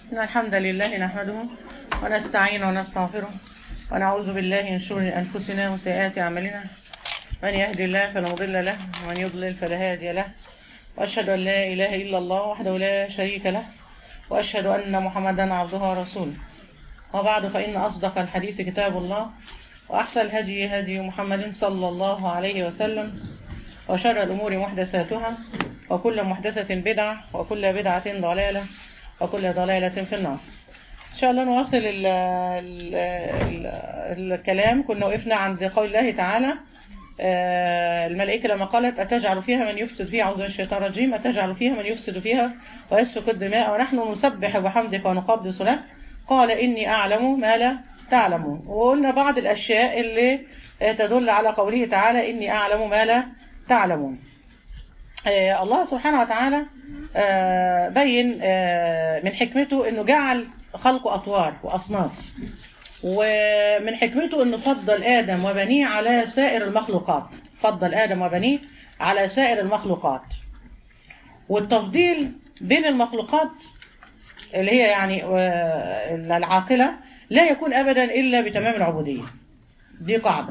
إن الحمد لله نحمده ونستعين ونستغفره ونعوذ بالله من شرور أنفسنا وسيئات أعمالنا من يهدي الله فلا مضل له ومن يضلل فلا هادي له وأشهد أن لا إله إلا الله وحده لا شريك له وأشهد أن محمدا عبده ورسوله وبعد فإن أصدق الحديث كتاب الله وأحسن الهدي هدي محمد صلى الله عليه وسلم وشر الأمور محدثاتها وكل محدثة بدعة وكل بدعة ضلالة وكل ضلالة في النار إن شاء الله نواصل ال ال ال الكلام كنا وقفنا عند قول الله تعالى آه، الملائكة لما قالت أتجعل فيها من يفسد فيها أعوذ من الشيطان الرجيم أتجعل فيها من يفسد فيها ويسفك الدماء ونحن نسبح بحمدك ونقدس لك قال إني أعلم ما لا تعلمون وقلنا بعض الأشياء اللي آه، تدل على قوله تعالى إني أعلم ما لا تعلمون آه، الله سبحانه وتعالى آه، بين آه، من حكمته انه جعل خلقه اطوار واصناف ومن حكمته انه فضل ادم وبنيه على سائر المخلوقات فضل ادم وبنيه على سائر المخلوقات والتفضيل بين المخلوقات اللي هي يعني آه، العاقلة لا يكون ابدا الا بتمام العبودية دي قاعدة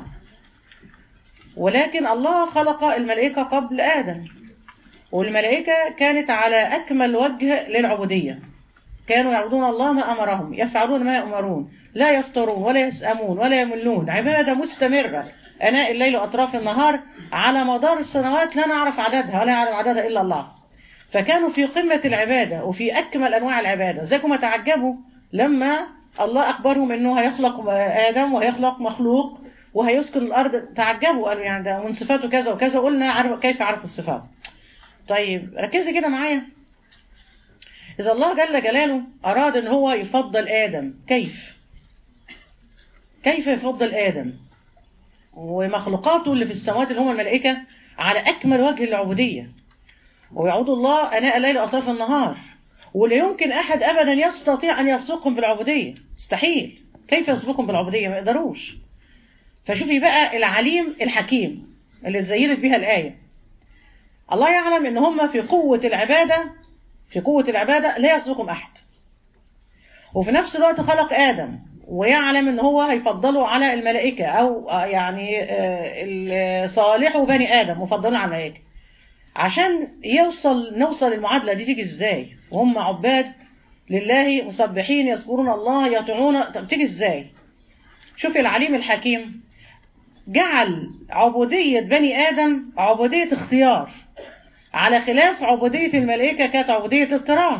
ولكن الله خلق الملائكة قبل آدم والملائكة كانت على أكمل وجه للعبودية كانوا يعبدون الله ما أمرهم يفعلون ما يأمرون لا يفطرون ولا يسأمون ولا يملون عبادة مستمرة أناء الليل وأطراف النهار على مدار السنوات لا نعرف عددها ولا يعرف عددها إلا الله فكانوا في قمة العبادة وفي أكمل أنواع العبادة زيكم تعجبوا لما الله أخبرهم أنه هيخلق آدم وهيخلق مخلوق وهيسكن الأرض تعجبوا قالوا يعني ده من صفاته كذا وكذا قلنا عرف كيف عرف الصفات طيب ركزي كده معايا إذا الله جل جلاله أراد أن هو يفضل آدم كيف كيف يفضل آدم ومخلوقاته اللي في السماوات اللي هم الملائكة على أكمل وجه العبودية ويعود الله أناء الليل وأطراف النهار ولا يمكن أحد أبدا يستطيع أن يسبقهم بالعبودية مستحيل كيف يسبقهم بالعبودية ما يقدروش فشوفي بقى العليم الحكيم اللي زينت بها الآية الله يعلم ان هم في قوة العبادة في قوة العبادة لا يسبقهم احد وفي نفس الوقت خلق ادم ويعلم ان هو هيفضله على الملائكة او يعني صالح بني ادم مفضلين على الملائكة عشان يوصل نوصل المعادلة دي تيجي ازاي وهم عباد لله مسبحين يذكرون الله يطيعون طب تيجي ازاي شوفي العليم الحكيم جعل عبودية بني آدم عبودية اختيار على خلاف عبودية الملائكة كانت عبودية اضطرار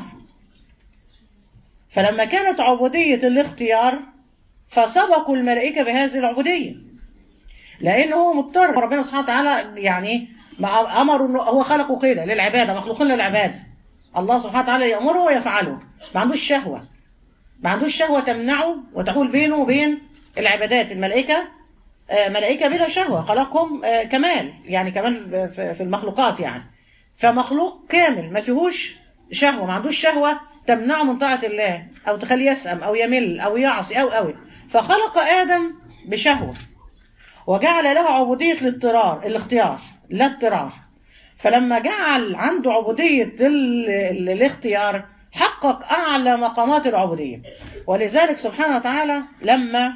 فلما كانت عبودية الاختيار فسبقوا الملائكة بهذه العبودية لأن هو مضطر ربنا سبحانه وتعالى يعني أمر إنه هو خلقه كده للعبادة مخلوقين للعبادة الله سبحانه وتعالى يأمره ويفعله ما عندوش شهوة ما عندوش شهوة تمنعه وتحول بينه وبين العبادات الملائكة ملائكة بلا شهوة خلقهم كمال يعني كمان في المخلوقات يعني فمخلوق كامل ما فيهوش شهوة ما عندوش شهوة تمنعه من طاعة الله أو تخليه يسأم أو يمل أو يعصي أو أو فخلق آدم بشهوة وجعل له عبودية الاضطرار الاختيار لا اضطرار فلما جعل عنده عبودية ال ال الاختيار حقق أعلى مقامات العبودية ولذلك سبحانه وتعالى لما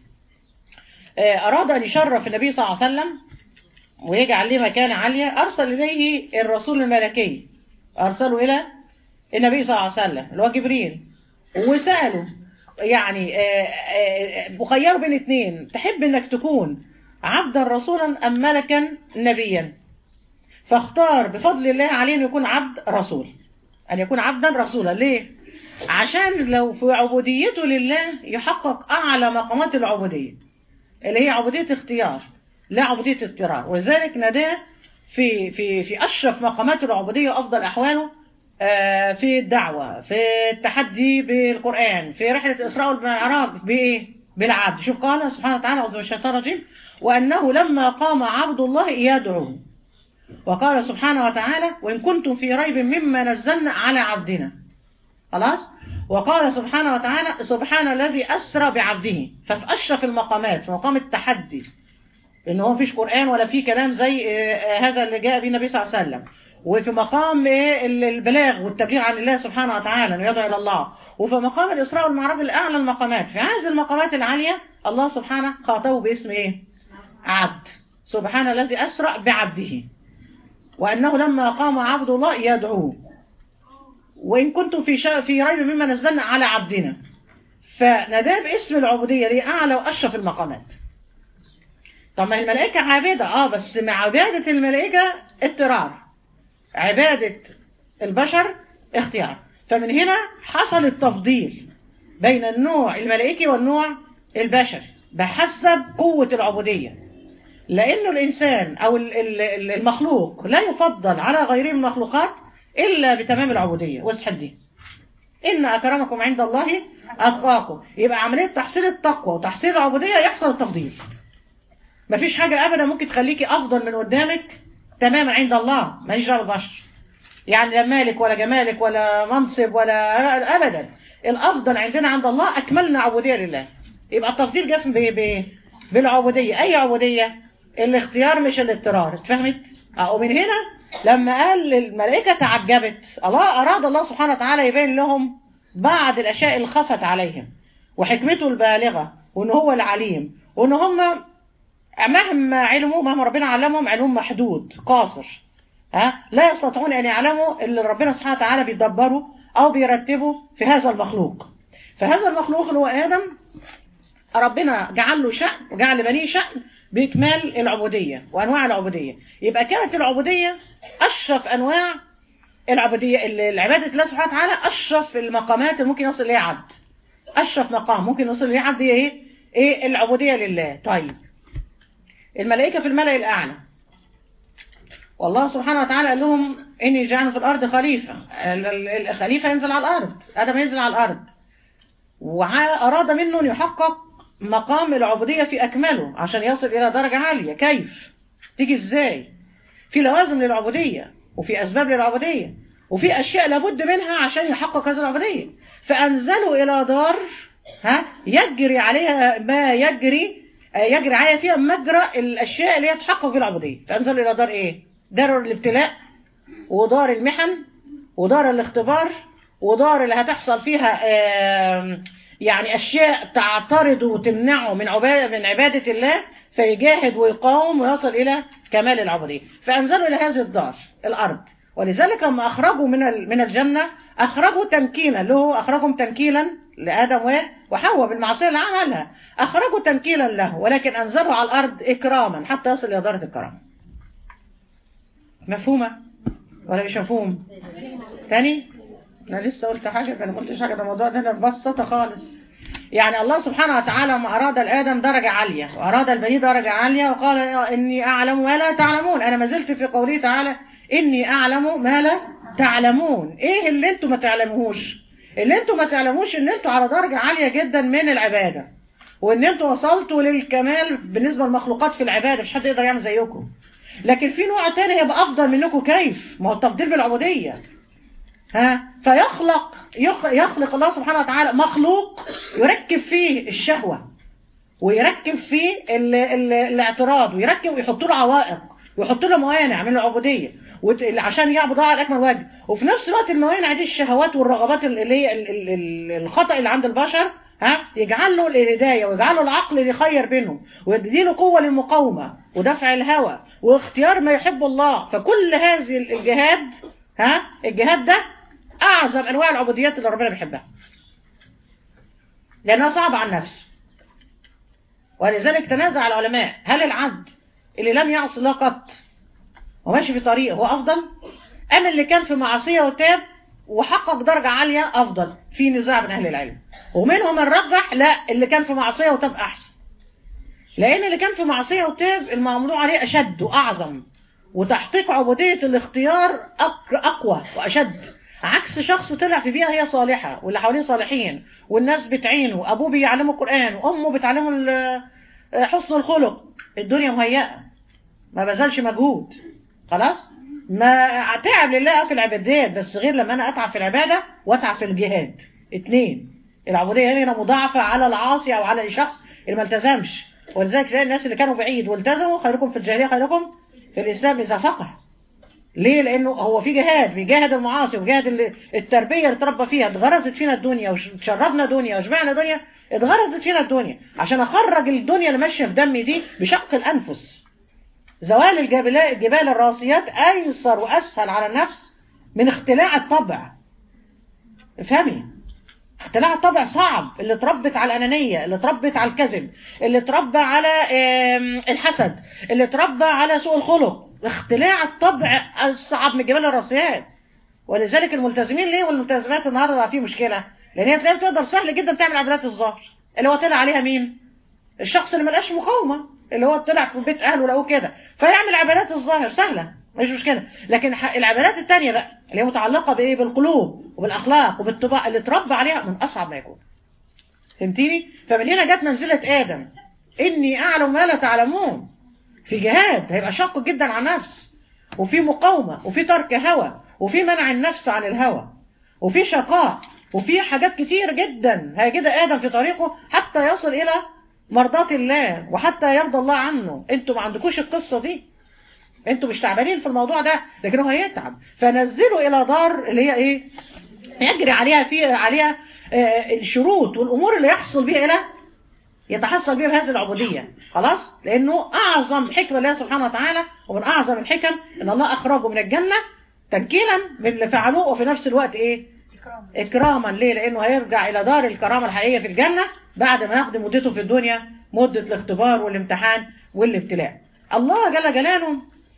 أراد أن يشرف النبي صلى الله عليه وسلم ويجعل له مكانة عالية أرسل إليه الرسول الملكي أرسله إلى النبي صلى الله عليه وسلم اللي هو جبريل وسأله يعني مخيره بين اثنين تحب انك تكون عبدا رسولا ام ملكا نبيا فاختار بفضل الله عليه ان يكون عبد رسول ان يكون عبدا رسولا ليه عشان لو في عبوديته لله يحقق اعلى مقامات العبوديه اللي هي عبوديه اختيار لا عبوديه اضطرار ولذلك ناداه في في في اشرف مقامات العبوديه وافضل احواله في الدعوة في التحدي بالقرآن في رحلة الإسراء والمعراج بإيه؟ بالعبد شوف قال سبحانه وتعالى أعوذ من الشيطان الرجيم وأنه لما قام عبد الله يدعو وقال سبحانه وتعالى وإن كنتم في ريب مما نزلنا على عبدنا خلاص وقال سبحانه وتعالى سبحان الذي أسرى بعبده ففي أشرف المقامات في مقام التحدي إن هو مفيش قرآن ولا فيه كلام زي هذا اللي جاء به النبي صلى الله عليه وسلم وفي مقام إيه ال- البلاغ والتبليغ عن الله سبحانه وتعالى انه يدعو الى الله وفي مقام الاسراء والمعراج الاعلى المقامات في هذه المقامات العاليه الله سبحانه خاطبه باسم ايه عبد سبحان الذي اسرا بعبده وانه لما قام عبد الله يدعوه وان كنتم في شا... في ريب مما نزلنا على عبدنا فناداه باسم العبوديه دي اعلى واشرف المقامات طب ما الملائكه عابده اه بس مع عباده الملائكه اضطرار عباده البشر اختيار فمن هنا حصل التفضيل بين النوع الملائكي والنوع البشري بحسب قوه العبوديه لانه الانسان او ال- ال- ال- المخلوق لا يفضل على غيره من المخلوقات الا بتمام العبوديه واصحى دي ان اكرمكم عند الله اتقاكم يبقى عمليه تحصيل التقوى وتحصيل العبوديه يحصل التفضيل مفيش حاجه ابدا ممكن تخليكي افضل من قدامك تماما عند الله ماليش دعوه بالبشر يعني لا مالك ولا جمالك ولا منصب ولا ابدا الافضل عندنا عند الله اكملنا عبوديه لله يبقى التفضيل جه ب- ب- بالعبوديه اي عبوديه الاختيار مش الاضطرار اتفهمت اه ومن هنا لما قال الملائكه تعجبت الله اراد الله سبحانه وتعالى يبين لهم بعض الاشياء اللي خفت عليهم وحكمته البالغه وان هو العليم وان هم مهما علموا مهما ربنا علمهم علمهم محدود قاصر ها لا يستطيعون ان يعلموا اللي ربنا سبحانه وتعالى بيدبره او بيرتبه في هذا المخلوق فهذا المخلوق اللي هو ادم ربنا جعل له شأن وجعل لبنيه شأن بإكمال العبودية وأنواع العبودية يبقى كانت العبودية أشرف أنواع العبودية ال- العبادة الله سبحانه وتعالى أشرف المقامات اللي ممكن يصل إليها عبد أشرف مقام ممكن يصل إليه عبد هي إيه؟ إيه العبودية لله طيب الملائكة في الملأ الأعلى والله سبحانه وتعالى قال لهم إني جعل في الأرض خليفة ال- ال- الخليفة ينزل على الأرض آدم ينزل على الأرض وأراد منه أن يحقق مقام العبودية في أكمله عشان يصل إلى درجة عالية كيف؟ تيجي إزاي؟ في لوازم للعبودية وفي أسباب للعبودية وفي أشياء لابد منها عشان يحقق هذه العبودية فأنزلوا إلى دار ها يجري عليها ما يجري آه، يجري عليها فيها مجرى الأشياء اللي هي تحقق في العبودية فأنزلوا إلى دار إيه؟ دار الابتلاء ودار المحن ودار الاختبار ودار اللي هتحصل فيها آم، يعني أشياء تعترض وتمنعه من عبادة, من عبادة الله فيجاهد ويقاوم ويصل إلى كمال العبودية فأنزلوا إلى هذه الدار الأرض ولذلك لما أخرجوا من ال- من الجنة أخرجوا تنكيلا اللي هو أخرجهم تنكيلا لآدم و- وحواء بالمعصية اللي عملها أخرجوا تنكيلا له ولكن أنزلوا على الأرض إكراما حتى يصل إلى دارة الكرامة مفهومة ولا مش مفهوم تاني انا لسه قلت حاجه انا ما قلتش حاجه ده الموضوع ده انا ببساطه خالص يعني الله سبحانه وتعالى ما اراد الادم درجه عاليه واراد البني درجه عاليه وقال اني اعلم ما لا تعلمون انا ما زلت في قوله تعالى اني اعلم ما لا تعلمون ايه اللي انتم ما تعلموهوش اللي انتم ما تعلموش ان انتم على درجه عاليه جدا من العباده وان انتم وصلتوا للكمال بالنسبه للمخلوقات في العباده مش حد يقدر يعمل زيكم لكن في نوع تاني هيبقى افضل منكم كيف ما هو التفضيل بالعبوديه ها فيخلق يخ- يخلق الله سبحانه وتعالى مخلوق يركب فيه الشهوة ويركب فيه ال ال الاعتراض ويركب ويحط له عوائق ويحط له موانع من العبودية وت- عشان يعبد الله على اكمل وجه وفي نفس الوقت الموانع دي الشهوات والرغبات ال- اللي هي ال- ال- ال- الخطأ اللي عند البشر ها يجعل له الهداية ويجعل له العقل اللي يخير بينهم ويديله قوة للمقاومة ودفع الهوى واختيار ما يحب الله فكل هذه الجهاد ها الجهاد ده اعظم انواع العبوديات اللي ربنا بيحبها لانها صعبه على النفس ولذلك تنازع العلماء هل العبد اللي لم يعصي الله قط وماشي في طريقه هو افضل ام اللي كان في معصيه وتاب وحقق درجه عاليه افضل في نزاع بين اهل العلم ومنهم من رجح لا اللي كان في معصيه وتاب احسن لان اللي كان في معصيه وتاب المعمول عليه اشد واعظم وتحقيق عبوديه الاختيار أق- اقوى واشد عكس شخص طلع في بيئه هي صالحه واللي حواليه صالحين والناس بتعينه ابوه بيعلمه القران وامه بتعلمه ال- حسن الخلق الدنيا مهيئه ما بذلش مجهود خلاص ما تعب لله في العبادات بس غير لما انا اتعب في العباده واتعب في الجهاد اتنين العبوديه هنا مضاعفه على العاصي او على الشخص اللي ما التزمش ولذلك تلاقي الناس اللي كانوا بعيد والتزموا خيركم في الجاهليه خيركم في الاسلام اذا فقه ليه لانه هو في جهاد بيجاهد المعاصي وبيجاهد ال- التربيه اللي اتربى فيها اتغرزت فينا الدنيا وشربنا دنيا وشبعنا دنيا اتغرزت فينا الدنيا عشان اخرج الدنيا اللي ماشيه في دمي دي بشق الانفس زوال الجبال الجبال الراسيات ايسر واسهل على النفس من اختلاع الطبع افهمي اختلاع الطبع صعب اللي اتربت على الانانيه اللي اتربت على الكذب اللي اتربى على آم، الحسد اللي اتربى على سوء الخلق اختلاع الطبع اصعب من جبال الراسيات ولذلك الملتزمين ليه والملتزمات النهارده بقى فيه مشكله لان هي تلاقيها تقدر سهل جدا تعمل عمليات الظهر اللي هو طلع عليها مين الشخص اللي ملقاش مقاومه اللي هو طلع في بيت اهله لقوه كده فيعمل عبادات الظاهر سهله مش مشكله لكن ح- العبادات التانية بقى اللي هي متعلقه بايه بالقلوب وبالاخلاق وبالطباع اللي اتربى عليها من اصعب ما يكون فهمتيني فمن هنا جت منزله ادم اني اعلم ما لا تعلمون في جهاد هيبقى شاق جدا على النفس وفي مقاومه وفي ترك هوى وفي منع النفس عن الهوى وفي شقاء وفي حاجات كتير جدا هيجد ادم في طريقه حتى يصل الى مرضاة الله وحتى يرضى الله عنه انتوا ما عندكوش القصة دي انتوا مش تعبانين في الموضوع ده لكن هو هيتعب فنزلوا الى دار اللي هي ايه يجري عليها في عليها آه، الشروط والامور اللي يحصل بيها الى يتحصل بيها بهذه العبودية خلاص لانه اعظم حكمة الله سبحانه وتعالى ومن اعظم الحكم ان الله اخرجه من الجنة تنكيلا من اللي فعلوه وفي نفس الوقت ايه اكراما ليه لانه هيرجع الى دار الكرامه الحقيقيه في الجنه بعد ما يقضي مدته في الدنيا مده الاختبار والامتحان والابتلاء الله جل جلاله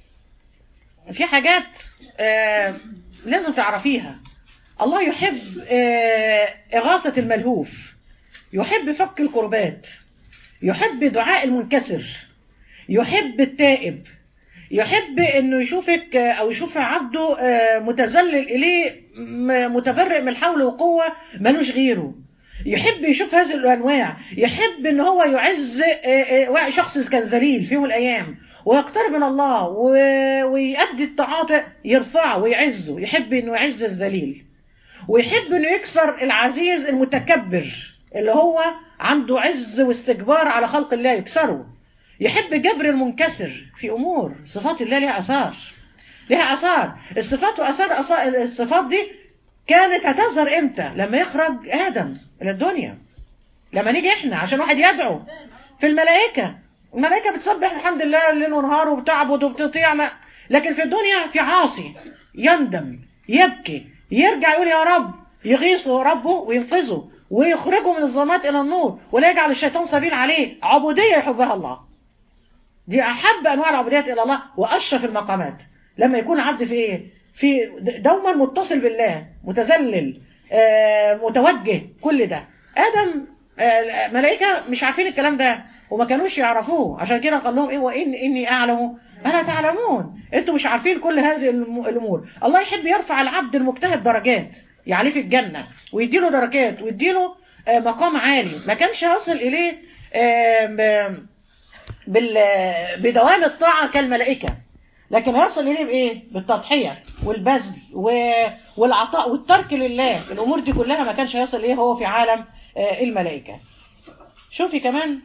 في حاجات آه لازم تعرفيها الله يحب آه إغاثة الملهوف يحب فك الكربات يحب دعاء المنكسر يحب التائب يحب انه يشوفك آه، او يشوف عبده آه، متذلل اليه م- متبرئ من حول وقوه ملوش غيره يحب يشوف هذه الانواع يحب ان هو يعز آه، آه، شخص كان ذليل في يوم من الايام ويقترب من الله و- ويؤدي الطاعات يرفعه ويعزه يحب انه يعز الذليل ويحب انه يكسر العزيز المتكبر اللي هو عنده عز واستكبار على خلق الله يكسره يحب جبر المنكسر في امور صفات الله لها اثار لها اثار الصفات واثار أثار- الصفات دي كانت هتظهر امتى لما يخرج ادم الى الدنيا لما نيجي احنا عشان واحد يدعو في الملائكه الملائكه بتسبح الحمد لله ليل ونهار وبتعبد وبتطيع ما لكن في الدنيا في عاصي يندم يبكي يرجع يقول يا رب يغيظه ربه وينقذه ويخرجه من الظلمات الى النور ولا يجعل الشيطان سبيل عليه عبوديه يحبها الله دي احب انواع العبوديات الى الله واشرف المقامات لما يكون عبد في ايه في دوما متصل بالله متذلل آه، متوجه كل ده ادم آه، ملائكه مش عارفين الكلام ده وما كانوش يعرفوه عشان كده قال لهم ايه وان اني اعلم ما لا تعلمون انتوا مش عارفين كل هذه الم- الامور الله يحب يرفع العبد المجتهد درجات يعليه في الجنه ويديله درجات ويديله آه، مقام عالي ما كانش يصل اليه آم، آم، بال... بدوام الطاعة كالملائكة لكن هيصل إليه بإيه؟ بالتضحية والبذل و... والعطاء والترك لله الأمور دي كلها ما كانش هيصل إليه هو في عالم آه، الملائكة شوفي كمان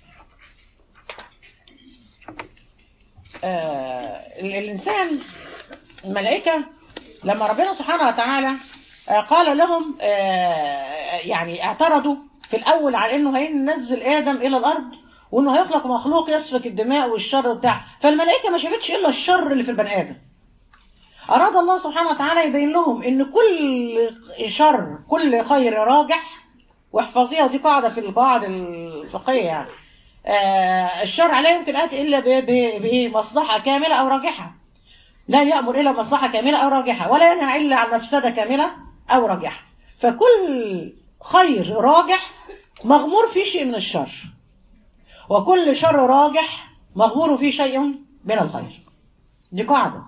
آه ال- الإنسان الملائكة لما ربنا سبحانه وتعالى آه، قال لهم آه، يعني اعترضوا في الأول على إنه هينزل آدم إلى الأرض وإنه هيخلق مخلوق يسفك الدماء والشر بتاع فالملائكة ما شافتش إلا الشر اللي في البني آدم أراد الله سبحانه وتعالى يبين لهم إن كل شر كل خير راجح واحفظيها دي قاعدة في القواعد الفقهية يعني آه، الشر لا يمكن أتي إلا ب- ب- بإيه مصلحة كاملة أو راجحة لا يأمر إلا مصلحة كاملة أو راجحة ولا ينهى إلا عن مفسدة كاملة أو راجحة فكل خير راجح مغمور فيه شيء من الشر وكل شر راجح مغمور فيه شيء من الخير دي قاعدة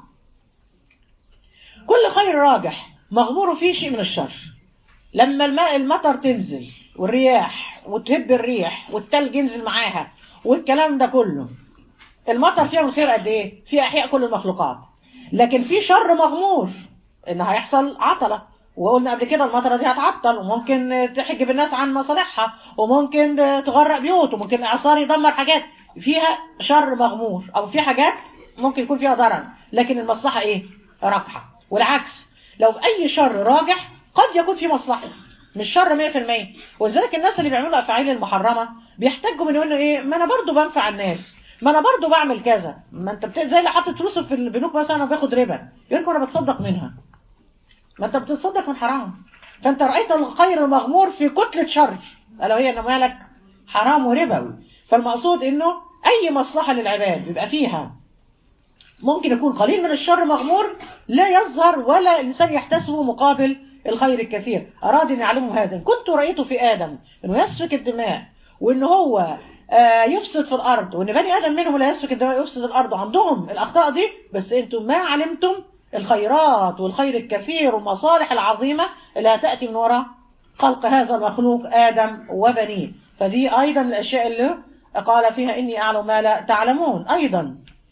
كل خير راجح مغمور فيه شيء من الشر لما الماء المطر تنزل والرياح وتهب الريح والتلج ينزل معاها والكلام ده كله المطر فيها من خير قد ايه في احياء كل المخلوقات لكن في شر مغمور ان هيحصل عطله وقلنا قبل كده المطره دي هتعطل وممكن تحجب الناس عن مصالحها وممكن تغرق بيوت وممكن اعصار يدمر حاجات فيها شر مغمور او في حاجات ممكن يكون فيها ضرر لكن المصلحه ايه راجحه والعكس لو في اي شر راجح قد يكون في مصلحه مش شر 100% ولذلك الناس اللي بيعملوا الافعال المحرمه بيحتاجوا من انه ايه ما انا برضو بنفع الناس ما انا برضو بعمل كذا ما انت بت... زي اللي حاطط فلوسه في البنوك مثلا وبياخد ربا يقول لك انا بتصدق منها ما انت بتتصدق من حرام فانت رايت الخير المغمور في كتله شر الا وهي ان مالك حرام وربوي فالمقصود انه اي مصلحه للعباد بيبقى فيها ممكن يكون قليل من الشر مغمور لا يظهر ولا الانسان يحتسبه مقابل الخير الكثير اراد ان يعلمه هذا كنت رايته في ادم انه يسفك الدماء وان هو آه يفسد في الارض وان بني ادم منهم لا يسفك الدماء يفسد الارض وعندهم الاخطاء دي بس انتم ما علمتم الخيرات والخير الكثير والمصالح العظيمه اللي هتاتي من وراء خلق هذا المخلوق ادم وبنيه فدي ايضا الاشياء اللي قال فيها اني اعلم ما لا تعلمون ايضا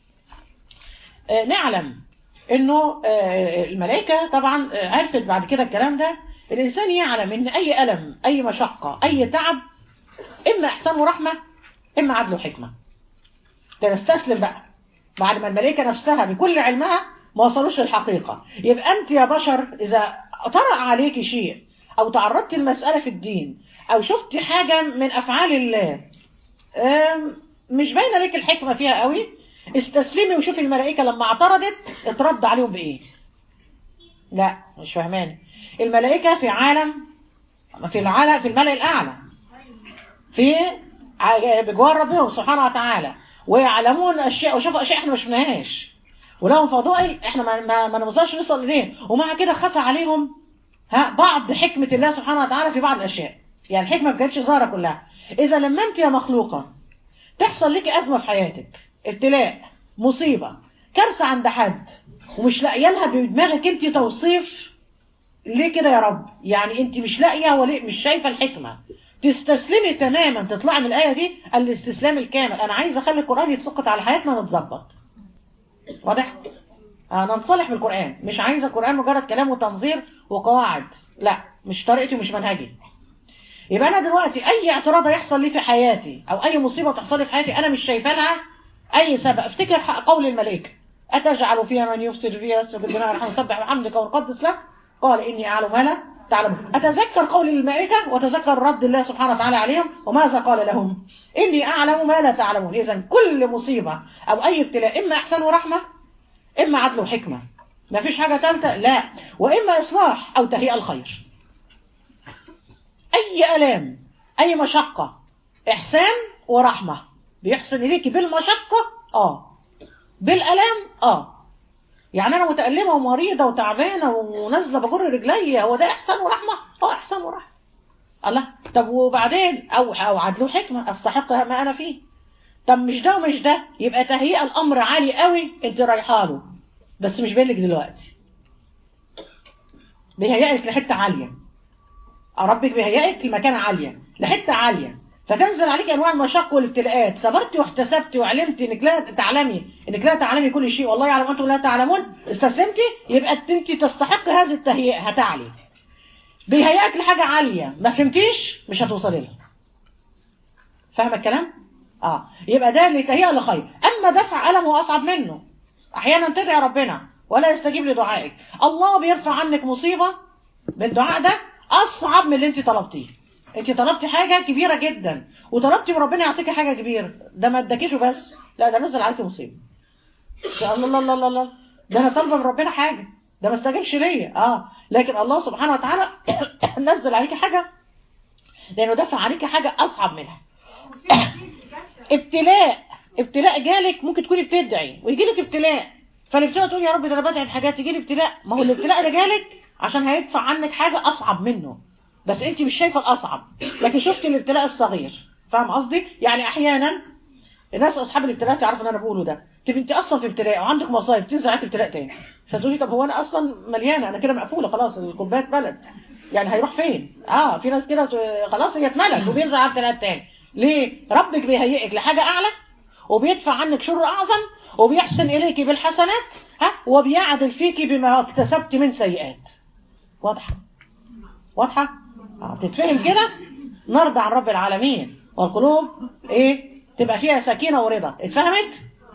آه نعلم انه آه الملائكه طبعا عرفت بعد كده الكلام ده الانسان يعلم ان اي الم اي مشقه اي تعب اما احسان ورحمه اما عدل وحكمه تستسلم بقى بعد ما الملائكه نفسها بكل علمها ما وصلوش للحقيقه يبقى انت يا بشر اذا طرأ عليك شيء او تعرضت المساله في الدين او شفت حاجه من افعال الله مش باينه لك الحكمه فيها قوي استسلمي وشوفي الملائكه لما اعترضت اترد عليهم بايه لا مش فاهماني الملائكه في عالم في العالم في الملأ الاعلى في بجوار ربهم سبحانه وتعالى ويعلمون اشياء وشافوا اشياء احنا ما شفناهاش ولهم فضائل احنا ما ما, ما نوصلش نوصل اليه ومع كده خفى عليهم ها بعض حكمه الله سبحانه وتعالى في بعض الاشياء يعني الحكمه ما كانتش ظاهره كلها اذا لما انت يا مخلوقه تحصل لك ازمه في حياتك ابتلاء مصيبه كارثه عند حد ومش لاقيه لها بدماغك انت توصيف ليه كده يا رب يعني انت مش لاقيه وليه مش شايفه الحكمه تستسلمي تماما تطلعي من الايه دي الاستسلام الكامل انا عايز اخلي القران يتسقط على حياتنا ونتظبط واضح انا نصلح بالقران مش عايزه القران مجرد كلام وتنظير وقواعد لا مش طريقتي ومش منهجي يبقى انا دلوقتي اي اعتراض هيحصل لي في حياتي او اي مصيبه تحصل لي في حياتي انا مش شايفه لها اي سبب افتكر قول الملائكه اتجعل فيها من يفسد فيها يسفك الدماء ونحن نسبح بحمدك ونقدس لك قال اني اعلم ما لا تعلمون اتذكر قول الملائكه وتذكر رد الله سبحانه وتعالى عليهم وماذا قال لهم اني اعلم ما لا تعلمون اذا كل مصيبه او اي ابتلاء اما احسان ورحمه اما عدل وحكمه ما فيش حاجه ثالثه لا واما اصلاح او تهيئه الخير اي الام اي مشقه احسان ورحمه بيحسن اليكي بالمشقه اه بالالام اه يعني انا متألمة ومريضة وتعبانة ونازلة بجر رجلي هو ده احسان ورحمة اه احسان ورحمة الله طب وبعدين او او عدل وحكمة استحق ما انا فيه طب مش ده ومش ده يبقى تهيئة الامر عالي قوي انت رايحه له بس مش باين لك دلوقتي بيهيئك لحتة عالية ربك بيهيئك لمكان عالية لحتة عالية فتنزل عليك انواع المشق والابتلاءات صبرتي واحتسبتي وعلمتي انك لا تعلمي انك لا تعلمي كل شيء والله يعلم انتم لا تعلمون استسلمتي يبقى انت تستحق هذه التهيئه هتعلي بيهيئك لحاجه عاليه ما فهمتيش مش هتوصلي لها فاهمه الكلام اه يبقى ده لتهيئه لخير اما دفع الم هو اصعب منه احيانا تدعي ربنا ولا يستجيب لدعائك الله بيرفع عنك مصيبه بالدعاء ده اصعب من اللي انت طلبتيه انت طلبتي حاجة كبيرة جدا وطلبتي من ربنا يعطيكي حاجة كبيرة ده ما اداكيش بس لا ده نزل عليكي مصيبة الله الله الله الله الله ده انا طالبه من ربنا حاجة ده ما استجابش ليا اه لكن الله سبحانه وتعالى نزل عليكي حاجة لانه دفع عليكي حاجة اصعب منها ابتلاء ابتلاء جالك ممكن تكوني بتدعي ويجي لك ابتلاء فالابتلاء تقول يا رب ده انا بدعي بحاجات يجي لي ابتلاء ما هو الابتلاء ده جالك عشان هيدفع عنك حاجة اصعب منه بس انت مش شايفه الاصعب لكن شفت الابتلاء الصغير فاهم قصدي يعني احيانا الناس اصحاب الابتلاء تعرفوا ان انا بقوله ده تبقى انت اصلا في ابتلاء وعندك مصايب تنزل عليك ابتلاء تاني فتقولي طب هو انا اصلا مليانه انا كده مقفوله خلاص الكوبايه اتملت يعني هيروح فين اه في ناس كده خلاص هي اتملت وبينزل على ابتلاء تاني ليه ربك بيهيئك لحاجه اعلى وبيدفع عنك شر اعظم وبيحسن اليك بالحسنات ها وبيعدل فيك بما اكتسبت من سيئات واضحه واضحه تتفهم كده نرضى عن رب العالمين والقلوب ايه تبقى فيها سكينة ورضا اتفهمت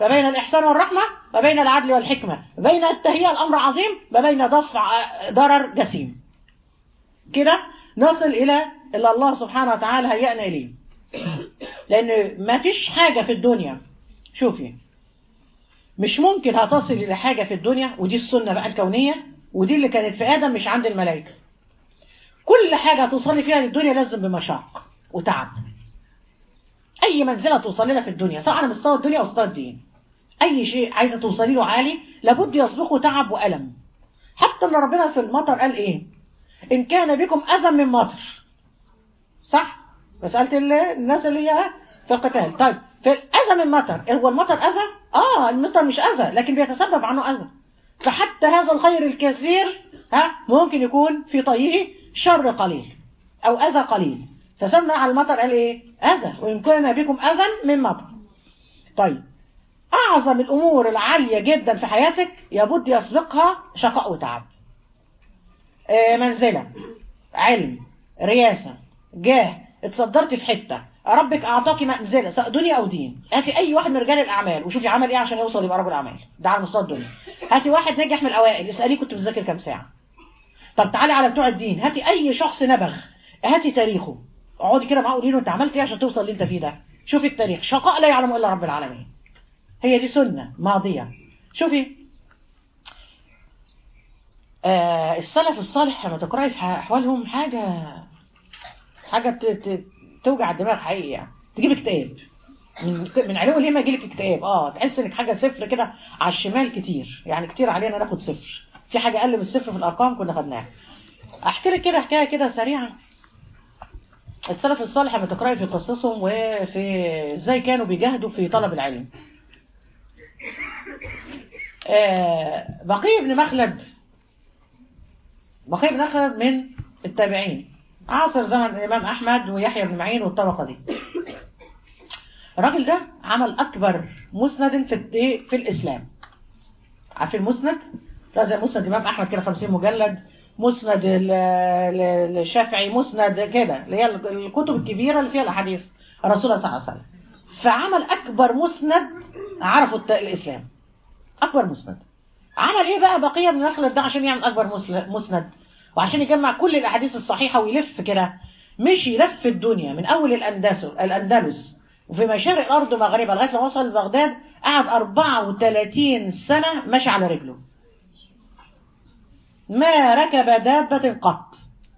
ما بين الإحسان والرحمة ما بين العدل والحكمة ما بين التهيئة الأمر عظيم ما بين دفع ضرر جسيم كده نصل إلى اللي الله سبحانه وتعالى هيئنا إليه لأن ما فيش حاجة في الدنيا شوفي مش ممكن هتصل إلى حاجة في الدنيا ودي السنة بقى الكونية ودي اللي كانت في آدم مش عند الملائكة كل حاجة توصلي فيها للدنيا لازم بمشاق وتعب أي منزلة توصلي لها في الدنيا سواء على مستوى الدنيا أو مستوى الدين أي شيء عايزة توصلي له عالي لابد يسبقه تعب وألم حتى اللي ربنا في المطر قال إيه إن كان بكم أذى من مطر صح مسألة الناس اللي هي في القتال طيب في الأذى من مطر هو المطر أذى؟ آه المطر مش أذى لكن بيتسبب عنه أذى فحتى هذا الخير الكثير ها ممكن يكون في طيه شر قليل أو أذى قليل فسمى على المطر قال إيه؟ أذى وإن كان بكم أذى من مطر طيب أعظم الأمور العالية جدا في حياتك يبد يسبقها شقاء وتعب آه منزلة علم رياسة جاه اتصدرت في حتة ربك أعطاك منزلة سواء دنيا أو دين هاتي أي واحد من رجال الأعمال وشوفي عمل إيه عشان يوصل يبقى رجل أعمال ده على مستوى الدنيا هاتي واحد نجح من الأوائل اسأليه كنت بتذاكر كام ساعة طب تعالي على بتوع الدين هاتي أي شخص نبغ هاتي تاريخه اقعدي كده معاه قولي له أنت عملت إيه عشان توصل اللي أنت فيه ده شوفي التاريخ شقاء لا يعلم إلا رب العالمين هي دي سنة ماضية شوفي آه السلف الصالح لما تقرأي في أحوالهم حاجة حاجة ت... ت... توجع الدماغ حقيقي يعني تجيب اكتئاب من من علو الهمه يجيلك اكتئاب اه تحس انك حاجه صفر كده على الشمال كتير يعني كتير علينا ناخد صفر في حاجه اقل من الصفر في الارقام كنا خدناها احكي لك كده حكايه كده سريعه السلف الصالح لما تقراي في قصصهم وفي ازاي كانوا بيجاهدوا في طلب العلم آه بقي بن مخلد بقي بن مخلد من التابعين عاصر زمن الإمام أحمد ويحيى بن معين والطبقة دي الراجل ده عمل أكبر مسند في في الإسلام عارف المسند؟ لا زي مسند الإمام أحمد كده 50 مجلد مسند الشافعي مسند كده اللي هي الكتب الكبيرة اللي فيها الأحاديث الرسول صلى الله عليه وسلم فعمل أكبر مسند عرفوا الإسلام أكبر مسند عمل إيه بقى بقية من مخلد ده عشان يعمل أكبر مسند وعشان يجمع كل الأحاديث الصحيحة ويلف كده مشي لف الدنيا من أول الأندلس الأندلس وفي مشارق الأرض ومغربها لغاية لما وصل لبغداد قعد 34 سنة ماشي على رجله ما ركب دابة قط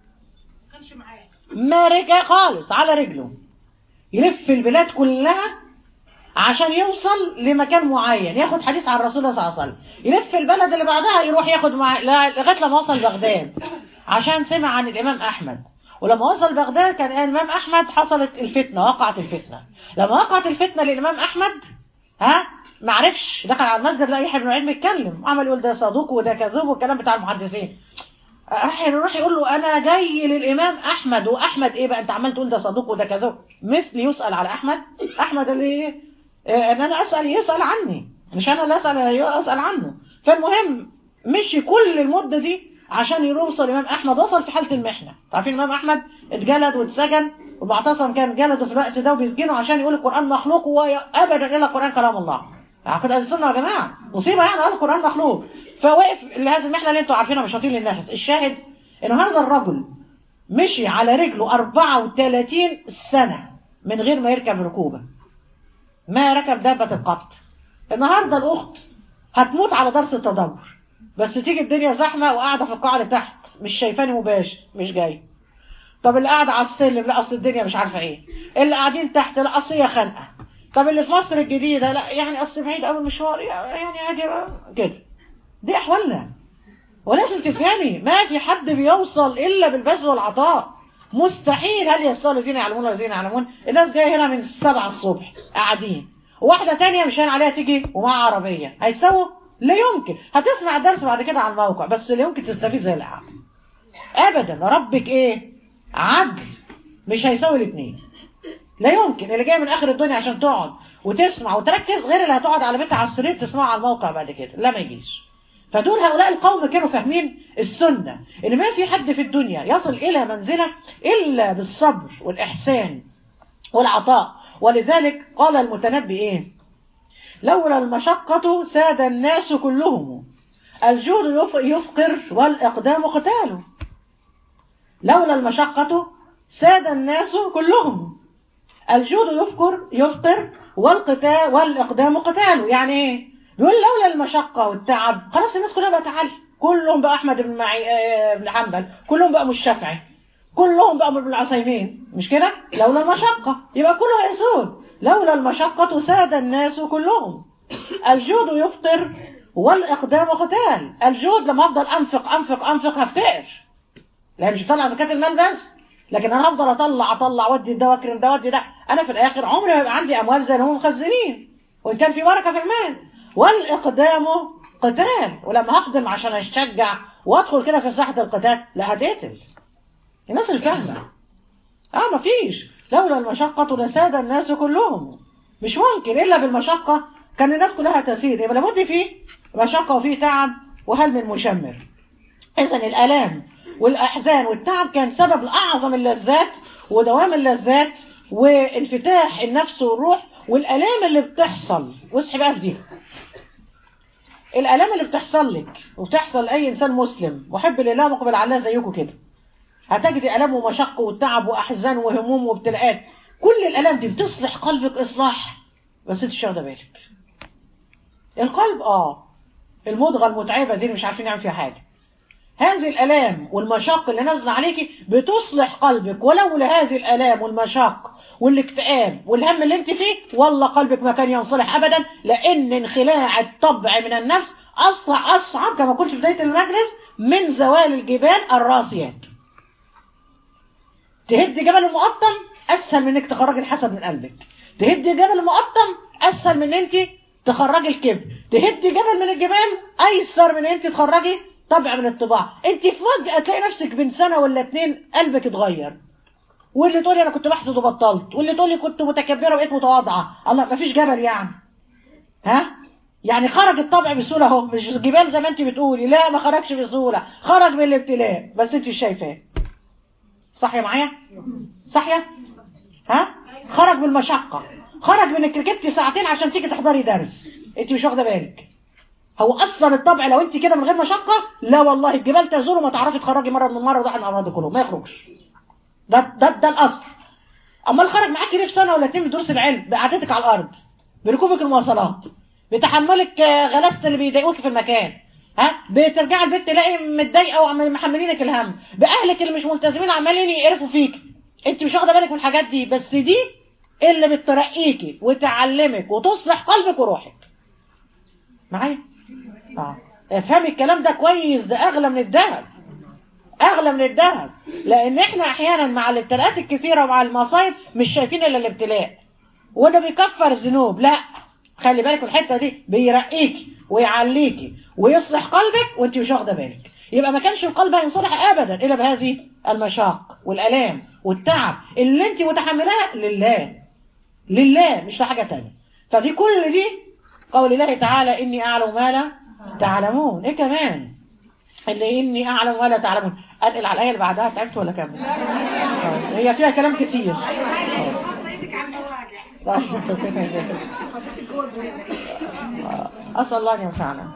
ما رجع خالص على رجله يلف البلاد كلها عشان يوصل لمكان معين ياخد حديث عن الرسول صلى الله عليه وسلم يلف البلد اللي بعدها يروح ياخد مع... لغايه لما وصل بغداد عشان سمع عن الامام احمد ولما وصل بغداد كان الامام احمد حصلت الفتنه وقعت الفتنه لما وقعت الفتنه للامام احمد ها ما عرفش دخل على المسجد لقى يحيى بن معين بيتكلم عمل يقول ده صدوق وده كذوب والكلام بتاع المحدثين راح يروح يقول له انا جاي للامام احمد واحمد ايه بقى انت عمال تقول ده صدوق وده كذوب مثل يسال على احمد احمد اللي ان انا اسال يسال عني مش انا اللي اسال اسال عنه فالمهم مشي كل المده دي عشان يوصل الامام احمد وصل في حاله المحنه عارفين الامام احمد اتجلد واتسجن ومعتصم كان جلده في الوقت ده وبيسجنه عشان يقول القران مخلوق وابدا الا القران كلام الله عقد اهل السنه يا جماعه مصيبه يعني قال القران مخلوق فوقف لهذه المحنه اللي انتوا عارفينها مش هطيل النفس الشاهد ان هذا الرجل مشي على رجله 34 سنه من غير ما يركب ركوبه ما ركب دابة القط النهاردة الأخت هتموت على درس التدبر بس تيجي الدنيا زحمة وقاعدة في القاعة اللي تحت مش شايفاني مباشر مش جاي طب اللي قاعدة على السلم لا أصل الدنيا مش عارفة إيه اللي قاعدين تحت لا أصل هي خانقة طب اللي في مصر الجديدة لا يعني أصل بعيد أول مشوار يعني عادي كده دي أحوالنا ولازم تفهمي ما في حد بيوصل إلا بالبذل والعطاء مستحيل هل يستوى الذين يعلمون والذين يعلمون الناس جايه هنا من السبعة الصبح قاعدين وواحدة تانية مش هين عليها تيجي ومعها عربية هيسووا لا يمكن هتسمع الدرس بعد كده على الموقع بس لا يمكن تستفيد زي القعدة ابدا ربك ايه عدل مش هيساوي الاثنين لا يمكن اللي جاي من اخر الدنيا عشان تقعد وتسمع وتركز غير اللي هتقعد على بيتها على السرير تسمعه على الموقع بعد كده لا ما يجيش فدول هؤلاء القوم كانوا فاهمين السنة ان ما في حد في الدنيا يصل الى منزلة الا بالصبر والاحسان والعطاء ولذلك قال المتنبي ايه لولا المشقة ساد الناس كلهم الجود يف- يفقر والإقدام قتال لولا المشقة ساد الناس كلهم الجود يفقر يفقر والقتال والإقدام قتال يعني ايه بيقول لولا المشقة والتعب خلاص الناس كلها بقى تعال كلهم بقى أحمد بن معي... آه، بن حنبل كلهم بقى مش شافعي كلهم بقى ابن العثيمين مش كده لولا المشقة يبقى كله هيسود لولا المشقة ساد الناس كلهم الجود يفطر والإقدام قتال الجود لما أفضل أنفق أنفق أنفق هفتقر لأن مش هطلع زكاة المال بس لكن أنا هفضل أطلع أطلع ودي ده وأكرم ده ودي ده أنا في الآخر عمري ما يبقى عندي أموال زي اللي هم مخزنين وإن كان في بركة في المال والإقدام قتال ولما هقدم عشان أشجع وأدخل كده في ساحة القتال لا هتقتل الناس اللي فاهمة اه مفيش لولا المشقة لساد الناس كلهم مش ممكن إلا بالمشقة كان الناس كلها تسير يبقى لابد فيه مشقة وفيه تعب وهل من مشمر إذا الآلام والأحزان والتعب كان سبب لأعظم اللذات ودوام اللذات وانفتاح النفس والروح والآلام اللي بتحصل واصحي بقى في دي الآلام اللي بتحصل لك وبتحصل لأي إنسان مسلم محب لله مقبل على الله زيكم كده هتجد ألم ومشقة والتعب وأحزان وهموم وابتلاءات كل الألام دي بتصلح قلبك إصلاح بس انت مش واخده بالك القلب اه المضغة المتعبة دي اللي مش عارفين نعمل فيها حاجة هذه الألام والمشاق اللي نازلة عليكي بتصلح قلبك ولولا هذه الألام والمشاق والاكتئاب والهم اللي انت فيه والله قلبك ما كان ينصلح أبدا لأن انخلاع الطبع من النفس أصعب, أصعب كما قلت في بداية المجلس من زوال الجبال الراسيات تهد جبل المقطم أسهل من انك تخرج الحسد من قلبك تهد جبل المقطم أسهل من انت تخرجي الكبر تهد جبل من الجبال أيسر من انت تخرجي طبع من الطباع انت فجأة تلاقي نفسك بين سنة ولا اتنين قلبك اتغير واللي تقولي انا كنت بحسد وبطلت واللي تقولي كنت متكبرة وبقيت متواضعة الله مفيش جبل يعني ها يعني خرج الطبع بسهولة اهو مش جبال زي ما انت بتقولي لا ما خرجش بسهولة خرج من الابتلاء بس انت مش شايفاه صح يا معايا صح يا ها خرج بالمشقة خرج من انك ركبتي ساعتين عشان تيجي تحضري درس انت مش واخده بالك هو اصلا الطبع لو انت كده من غير مشقة لا والله الجبال تزور وما تعرفي تخرجي مرة من مرة وضع الامراض كله ما يخرجش ده ده ده الاصل امال خرج معاكي ليه في سنة ولا اتنين بدروس العلم بقعدتك على الارض بركوبك المواصلات بتحملك غلاسة اللي بيضايقوك في المكان ها بترجعي البيت تلاقي متضايقه ومحملينك الهم باهلك اللي مش ملتزمين عمالين يقرفوا فيك انت مش واخده بالك من الحاجات دي بس دي اللي بترقيكي وتعلمك وتصلح قلبك وروحك معايا اه افهمي الكلام ده كويس ده اغلى من الذهب اغلى من الذهب لان احنا احيانا مع الابتلاءات الكثيره ومع المصايب مش شايفين الا الابتلاء وده بيكفر الذنوب لا خلي بالك من الحته دي بيرقيكي ويعليكي ويصلح قلبك وانت مش واخده بالك يبقى ما كانش القلب هينصلح ابدا الا بهذه المشاق والالام والتعب اللي انت متحملها لله لله مش لحاجه تانية فدي كل دي قول الله تعالى اني اعلم ما لا تعلمون ايه كمان اللي اني اعلم ولا تعلمون انقل على الايه اللي بعدها تعبت ولا كمل هي فيها كلام كتير أسأل الله أن ينفعنا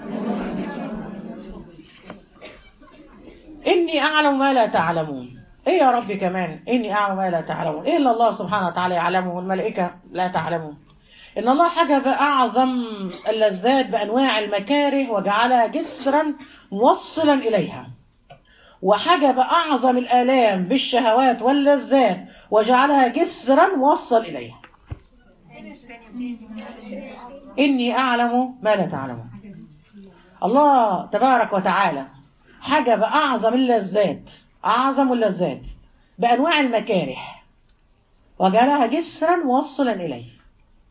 إني أعلم ما لا تعلمون إيه يا ربي كمان إني أعلم ما لا تعلمون إيه إلا الله سبحانه وتعالى يعلمه والملائكة لا تعلمون إن الله حجب أعظم اللذات بأنواع المكاره وجعلها جسرا موصلا إليها وحجب أعظم الآلام بالشهوات واللذات وجعلها جسرا موصل إليها إني أعلم ما لا تعلمون الله تبارك وتعالى حجب أعظم اللذات أعظم اللذات بأنواع المكاره وجعلها جسرا موصلا إليه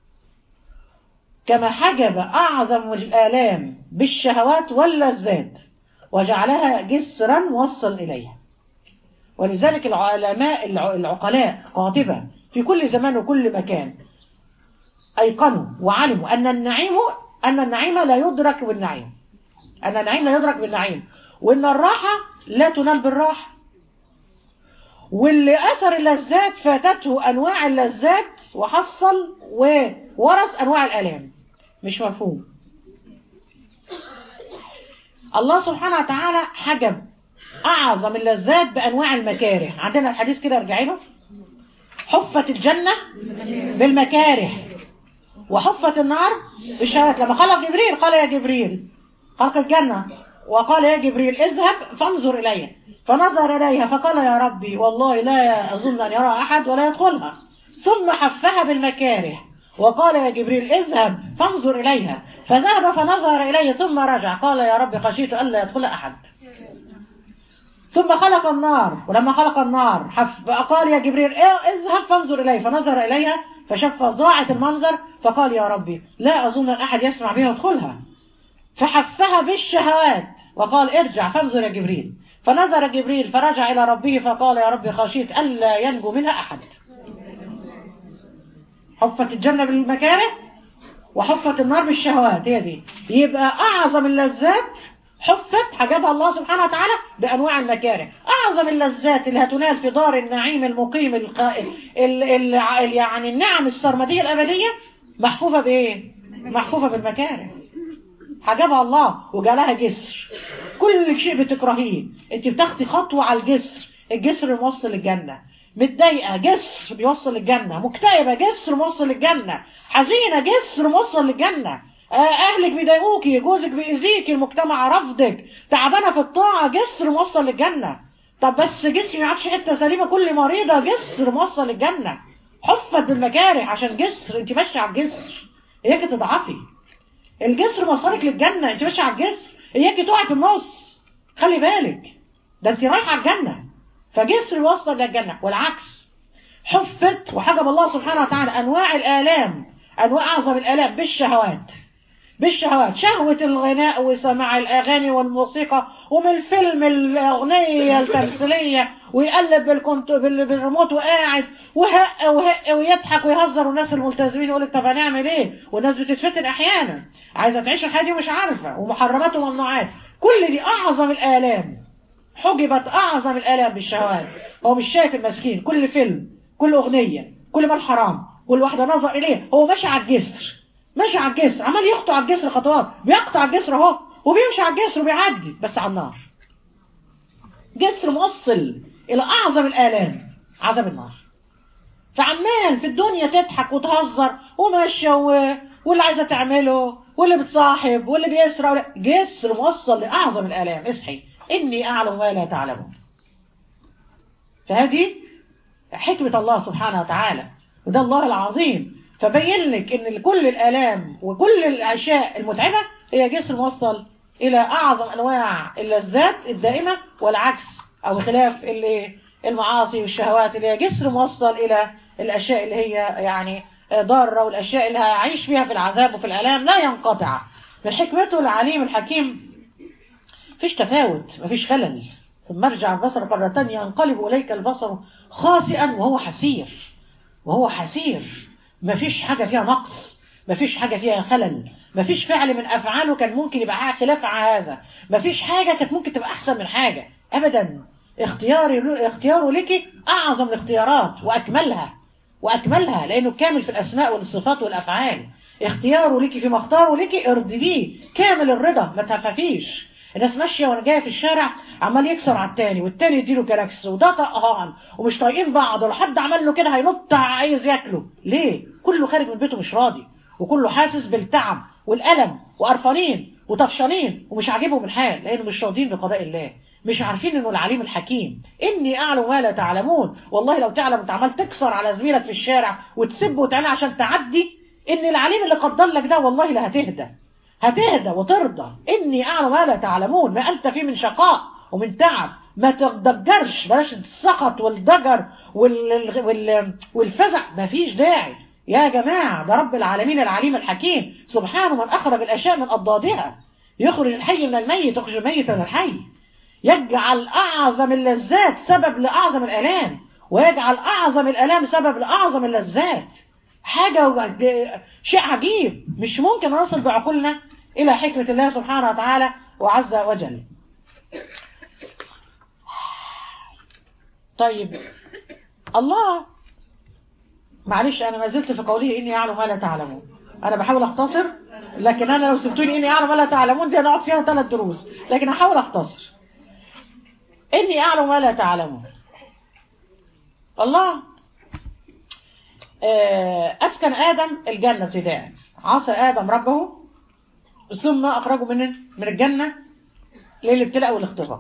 كما حجب أعظم الآلام بالشهوات واللذات وجعلها جسرا موصل إليها ولذلك العلماء العقلاء قاطبة في كل زمان وكل مكان أيقنوا وعلموا أن النعيم أن النعيم لا يدرك بالنعيم أن النعيم لا يدرك بالنعيم وأن الراحة لا تنال بالراحة واللي أثر اللذات فاتته أنواع اللذات وحصل وورث أنواع الآلام مش مفهوم الله سبحانه وتعالى حجب أعظم اللذات بأنواع المكاره عندنا الحديث كده ارجعي له حفت الجنة بالمكاره وحفت النار بالشهوات لما خلق جبريل قال يا جبريل خلق الجنة وقال يا جبريل اذهب فانظر إليها فنظر إليها فقال يا ربي والله لا أظن أن يرى أحد ولا يدخلها ثم حفها بالمكاره وقال يا جبريل اذهب فانظر إليها فذهب فنظر إليه ثم رجع قال يا رب خشيت ألا يدخل أحد ثم خلق النار ولما خلق النار حف قال يا جبريل إيه اذهب فانظر إليه فنظر إليها فشاف فظاعة المنظر فقال يا ربي لا أظن أن أحد يسمع بها يدخلها فحفها بالشهوات وقال ارجع فانظر يا جبريل فنظر جبريل فرجع إلى ربه فقال يا رب خشيت ألا ينجو منها أحد حفت الجنة بالمكاره وحفت النار بالشهوات هي دي يبقى أعظم اللذات حفت حجبها الله سبحانه وتعالى بأنواع المكاره أعظم اللذات اللي هتنال في دار النعيم المقيم القائل ال ال ال يعني النعم السرمدية الأبدية محفوفة بإيه؟ محفوفة بالمكاره حجبها الله وجعلها جسر كل شيء بتكرهيه انت بتاخدي خطوة على الجسر الجسر الموصل للجنة متضايقة جسر بيوصل للجنة مكتئبة جسر موصل للجنة حزينة جسر موصل للجنة اهلك بيضايقوكي جوزك بيأذيكي المجتمع رفضك تعبانة في الطاعة جسر موصل للجنة طب بس جسمي ما عادش حتة سليمة كل مريضة جسر موصل للجنة حفت بالمكاره عشان جسر انت ماشية على الجسر اياك تضعفي الجسر موصلك للجنة انت ماشية على الجسر اياك تقعي في النص خلي بالك ده انت رايحة على الجنة فجسر يوصل للجنة والعكس حفت وحجب الله سبحانه وتعالى انواع الالام انواع اعظم الالام بالشهوات بالشهوات شهوة الغناء وسماع الأغاني والموسيقى ومن الفيلم الأغنية التمثيلية ويقلب بالكنت بالريموت وقاعد وهق وهق ويضحك ويهزر والناس الملتزمين يقول لك طب هنعمل ايه والناس بتتفتن احيانا عايزه تعيش الحياه دي ومش عارفه ومحرمات وممنوعات كل دي اعظم الالام حجبت اعظم الالام بالشهوات هو مش شايف المسكين كل فيلم كل اغنيه كل مال حرام كل واحده نظر اليه هو ماشي على الجسر ماشي على الجسر عمال يخطو على الجسر خطوات بيقطع الجسر اهو وبيمشي على الجسر وبيعدي بس على النار جسر موصل الى اعظم الالام عذاب النار فعمال في الدنيا تضحك وتهزر وماشيه و... واللي عايزه تعمله واللي بتصاحب واللي بيسرق ولا... جسر موصل لاعظم الالام اصحي اني اعلم ما لا تعلمون فهذه حكمه الله سبحانه وتعالى وده الله العظيم فبين لك ان كل الالام وكل الاشياء المتعبه هي جسر موصل الى اعظم انواع اللذات الدائمه والعكس او خلاف اللي المعاصي والشهوات اللي هي جسر موصل الى الاشياء اللي هي يعني ضاره والاشياء اللي هيعيش فيها في العذاب وفي الالام لا ينقطع من حكمته العليم الحكيم مفيش تفاوت مفيش خلل ثم ارجع البصر مرة ينقلب اليك البصر خاسئا وهو حسير وهو حسير مفيش حاجة فيها نقص مفيش حاجة فيها خلل مفيش فعل من أفعاله كان ممكن يبقى خلاف هذا مفيش حاجة كانت ممكن تبقى أحسن من حاجة أبدا اختياري اختياره لك أعظم الاختيارات وأكملها وأكملها لأنه كامل في الأسماء والصفات والأفعال اختياره لك فيما اختاره لك ارضي بيه كامل الرضا ما تخافيش الناس ماشيه وانا جايه في الشارع عمال يكسر على التاني والتاني يديله كلاكس وده طقهان ومش طايقين بعض ولو حد عمل له كده هينط عايز ياكله ليه كله خارج من بيته مش راضي وكله حاسس بالتعب والالم وقرفانين وطفشانين ومش عاجبهم الحال لانه مش راضيين بقضاء الله مش عارفين انه العليم الحكيم اني اعلم ما لا تعلمون والله لو تعلم انت عمال تكسر على زميلك في الشارع وتسبه وتعمل عشان تعدي ان العليم اللي قدر لك ده والله لا هتهدى هتهدى وترضى إني أعلم ما لا تعلمون ما أنت فيه من شقاء ومن تعب ما تضجرش بلاش السخط والضجر وال... وال... والفزع ما فيش داعي يا جماعة ده رب العالمين العليم الحكيم سبحانه من أخرج الأشياء من أضدادها يخرج الحي من الميت يخرج الميت من الحي يجعل أعظم اللذات سبب لأعظم الآلام ويجعل أعظم الآلام سبب لأعظم اللذات حاجة شيء عجيب مش ممكن نصل بعقولنا إلى حكمة الله سبحانه وتعالى وعز وجل طيب الله معلش أنا ما زلت في قوله إني أعلم ما لا تعلمون أنا بحاول أختصر لكن انا لو سبتوني اني اعلم ما لا تعلمون دي هنقعد فيها ثلاث دروس لكن هحاول اختصر اني اعلم ما لا تعلمون الله آه، اسكن ادم الجنه ابتداء عصى ادم ربه ثم اخرجه من من الجنه للابتلاء والاختبار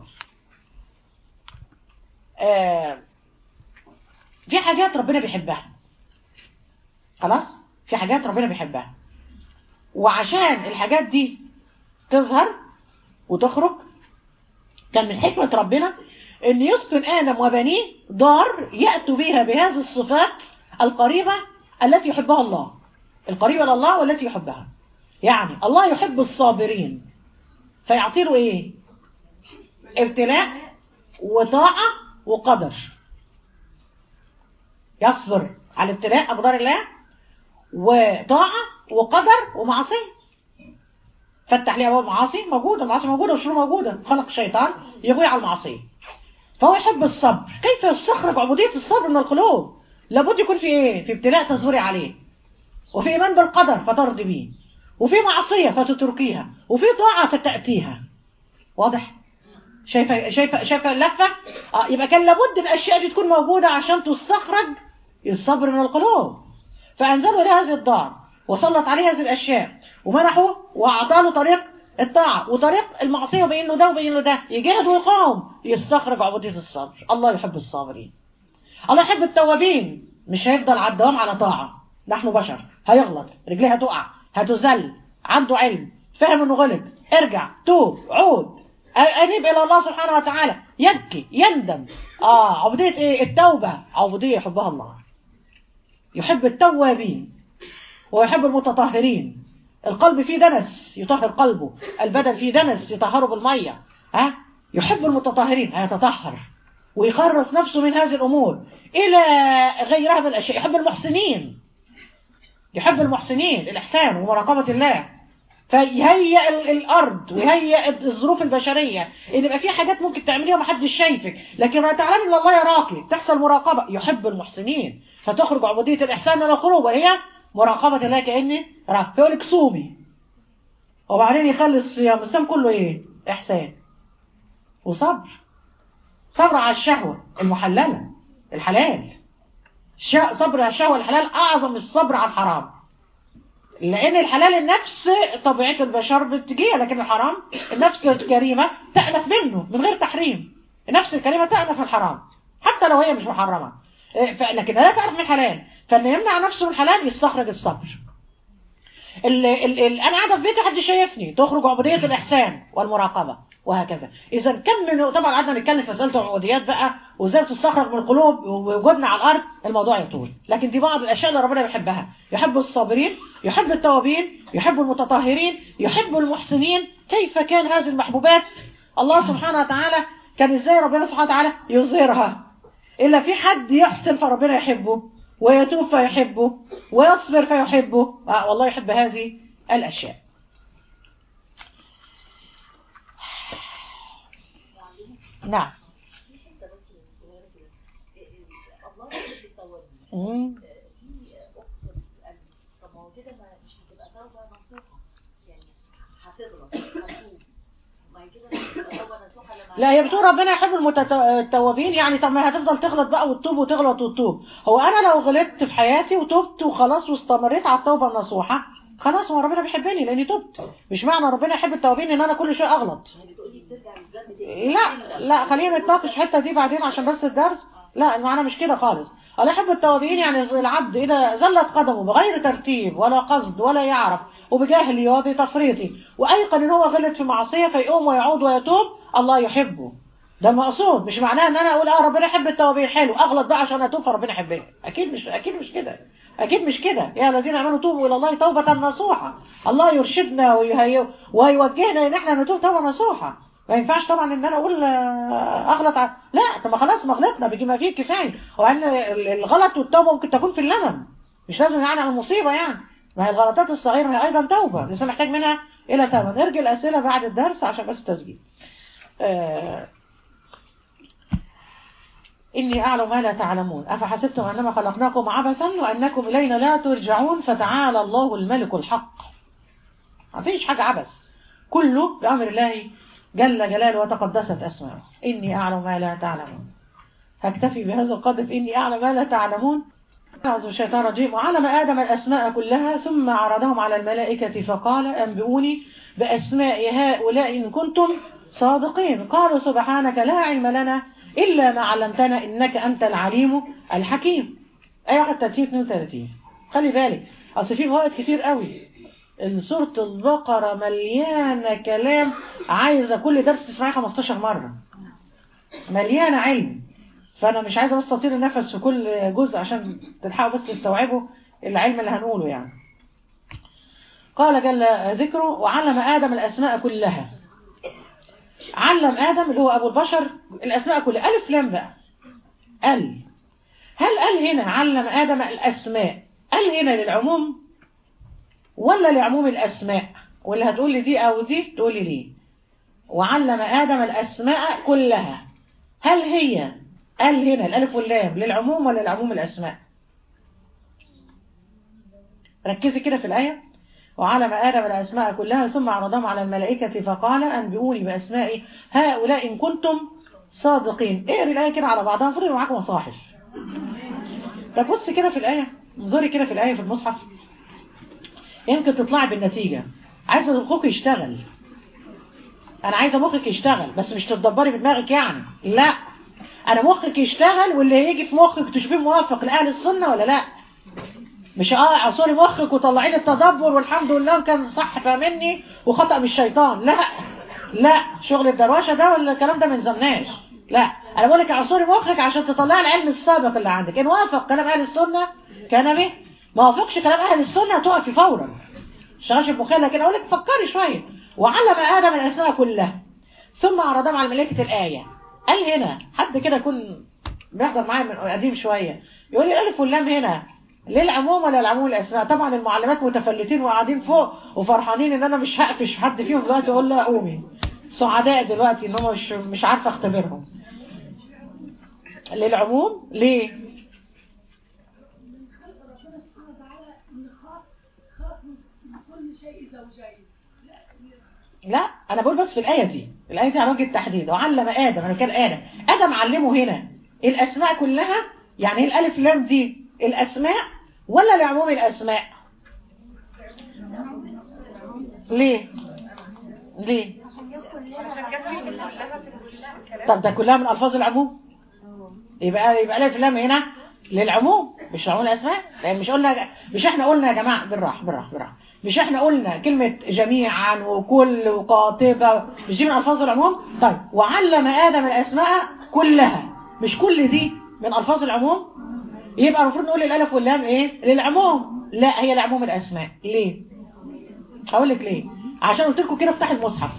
آه، في حاجات ربنا بيحبها خلاص في حاجات ربنا بيحبها وعشان الحاجات دي تظهر وتخرج كان من حكمة ربنا ان يسكن آدم وبنيه دار يأتوا بها بهذه الصفات القريبة التي يحبها الله القريبة لله والتي يحبها يعني الله يحب الصابرين فيعطي له ايه ابتلاء وطاعة وقدر يصبر على ابتلاء أقدار الله وطاعة وقدر ومعصية فتح لي أبواب المعاصي موجودة المعاصي موجودة والشرور موجودة خلق الشيطان يغوي على المعصية فهو يحب الصبر كيف يستخرج عبودية الصبر من القلوب لابد يكون في ايه في ابتلاء تصبري عليه وفي ايمان بالقدر فترضي به وفي معصية فتتركيها وفي طاعة فتأتيها واضح شايفه شايفه شايفه اللفه اه يبقى كان لابد الاشياء دي تكون موجوده عشان تستخرج الصبر من القلوب فانزلوا لهذه الدار وسلط عليه هذه الاشياء ومنحه واعطاه له طريق الطاعه وطريق المعصيه وبين له ده وبين له ده يجاهد ويقاوم يستخرج عبوديه الصبر الله يحب الصابرين الله يحب التوابين مش هيفضل على الدوام على طاعه نحن بشر هيغلط رجليه هتقع هتزل عنده علم فاهم انه غلط ارجع توب عود أنيب إلى الله سبحانه وتعالى يبكي يندم آه عبودية إيه التوبة عبودية يحبها الله يحب التوابين ويحب المتطهرين القلب فيه دنس يطهر قلبه البدن فيه دنس يطهره بالمية ها يحب المتطهرين هيتطهر ويخرص نفسه من هذه الأمور إلى غيرها من الأشياء يحب المحسنين يحب المحسنين الإحسان ومراقبة الله فيهيئ الارض ويهيئ الظروف البشريه ان يبقى في حاجات ممكن تعمليها ومحدش شايفك لكن ما تعلم ان الله يراكي تحصل مراقبه يحب المحسنين فتخرج عبوديه الاحسان من القلوب وهي مراقبه الله كاني راك فيقول لك صومي وبعدين يخلي الصيام الصيام كله ايه احسان وصبر صبر على الشهوه المحلله الحلال صبر على الشهوه الحلال اعظم من الصبر على الحرام لان الحلال النفس طبيعه البشر بتجيها لكن الحرام النفس الكريمه تأنف منه من غير تحريم النفس الكريمه تأنف الحرام حتى لو هي مش محرمه لكن لا تعرف من الحلال فان يمنع نفسه من الحلال يستخرج الصبر ال ال ال انا قاعده في بيتي حد شايفني تخرج عبوديه الاحسان والمراقبه وهكذا اذا كم من طبعا قعدنا نتكلم في مساله العبوديات بقى وازاي بتستخرج من القلوب ووجودنا على الارض الموضوع يطول لكن دي بعض الاشياء اللي ربنا بيحبها يحب الصابرين يحب التوابين يحب المتطهرين يحب المحسنين كيف كان هذه المحبوبات الله سبحانه وتعالى كان ازاي ربنا سبحانه وتعالى يظهرها الا في حد يحسن فربنا يحبه ويتوب فيحبه ويصبر فيحبه آه والله يحب هذه الاشياء نعم مم. لا هي بتقول ربنا يحب المتوابين يعني طب ما هتفضل تغلط بقى وتتوب وتغلط وتتوب هو انا لو غلطت في حياتي وتوبت وخلاص واستمريت على التوبه النصوحه خلاص هو ربنا بيحبني لاني تبت مش معنى ربنا يحب التوابين ان انا كل شويه اغلط لا لا خلينا نتناقش الحته دي بعدين عشان بس الدرس لا المعنى مش كده خالص الله يحب التوابين يعني العبد إذا زلت قدمه بغير ترتيب ولا قصد ولا يعرف وبجهل وبتفريطه وأيقن إن هو غلط في معصية فيقوم ويعود ويتوب الله يحبه ده المقصود مش معناه ان انا اقول اه ربنا يحب التوابين حلو اغلط بقى عشان اتوب فربنا يحبني اكيد مش اكيد مش كده اكيد مش كده يا الذين امنوا توبوا الى الله توبه نصوحه الله يرشدنا ويهي... ويوجهنا ان احنا نتوب توبه نصوحه ما ينفعش طبعا ان انا اقول اغلط ع... لا طب ما خلاص ما غلطنا بيجي ما فيه كفايه وان الغلط والتوبه ممكن تكون في اللمم مش لازم يعني على المصيبه يعني ما هي الغلطات الصغيره هي ايضا توبه الانسان محتاج منها الى توبه نرجع الاسئله بعد الدرس عشان بس التسجيل آه... إني أعلم ما لا تعلمون أفحسبتم أنما خلقناكم عبثا وأنكم إلينا لا ترجعون فتعالى الله الملك الحق مفيش حاجة عبث كله بأمر الله جل جلاله وتقدست أسماؤه إني أعلم ما لا تعلمون هكتفي بهذا القدر في إني أعلم ما لا تعلمون أعوذ من الشيطان الرجيم وعلم آدم الأسماء كلها ثم عرضهم على الملائكة فقال أنبئوني بأسماء هؤلاء إن كنتم صادقين قالوا سبحانك لا علم لنا إلا ما علمتنا إنك أنت العليم الحكيم أي واحد 30 32 خلي بالك أصل في فوائد كتير قوي سورة البقرة مليانة كلام عايزة كل درس تسمعيه 15 مرة مليانة علم فأنا مش عايزة بس أطير النفس في كل جزء عشان تلحقوا بس تستوعبوا العلم اللي هنقوله يعني قال جل ذكره وعلم آدم الأسماء كلها علم آدم اللي هو أبو البشر الأسماء كلها ألف لام بقى قال هل قال هنا علم آدم الأسماء قال هنا للعموم ولا لعموم الأسماء واللي هتقول لي دي أو دي تقول لي ليه وعلم آدم الأسماء كلها هل هي قال هنا الألف واللام للعموم ولا لعموم الأسماء ركزي كده في الآية وعلم آدم الأسماء كلها ثم عرضهم على الملائكة فقال أنبئوني بأسماء هؤلاء إن كنتم صادقين اقري الآية كده على بعضها فرق معاكم مصاحف طب بص كده في الآية انظري كده في الآية في المصحف يمكن تطلعي بالنتيجة عايزة مخك يشتغل أنا عايزة مخك يشتغل بس مش تتدبري بدماغك يعني لا أنا مخك يشتغل واللي هيجي في مخك تشوفيه موافق لأهل السنة ولا لا مش اه عصوري مخك وطلعين التدبر والحمد لله وكان صح فاهمني وخطأ من الشيطان لا لا شغل الدروشه ده ولا الكلام ده ما يلزمناش لا انا بقول لك عصوري مخك عشان تطلع العلم السابق اللي عندك ان وافق كلام اهل السنه كان به ما وافقش كلام اهل السنه هتقفي فورا شغلش بمخها لكن اقول لك فكري شويه وعلم ادم الاسماء كلها ثم عرضهم على ملائكه الايه قال هنا حد كده يكون بيحضر معايا من قديم شويه يقول لي الف واللام هنا للعموم ولا العموم الاسماء طبعا المعلمات متفلتين وقاعدين فوق وفرحانين ان انا مش هقفش حد فيهم دلوقتي اقول له قومي سعداء دلوقتي ان هم مش مش عارفه اختبرهم للعموم ليه لا انا بقول بس في الايه دي الايه دي على وجه التحديد وعلم ادم انا كان ادم ادم علمه هنا الاسماء كلها يعني الالف لام دي الاسماء ولا لعموم الاسماء ليه ليه طب ده كلها من الفاظ العموم يبقى يبقى الف لام هنا للعموم مش عموم الاسماء لان مش قلنا مش احنا قلنا يا جماعه بالراحه بالراحه بالراحه مش احنا قلنا كلمه جميعا وكل وقاطبه مش دي من الفاظ العموم طيب وعلم ادم الاسماء كلها مش كل دي من الفاظ العموم يبقى المفروض نقول الالف واللام ايه للعموم لا هي لعموم الاسماء ليه هقول لك ليه عشان قلت لكم كده افتح المصحف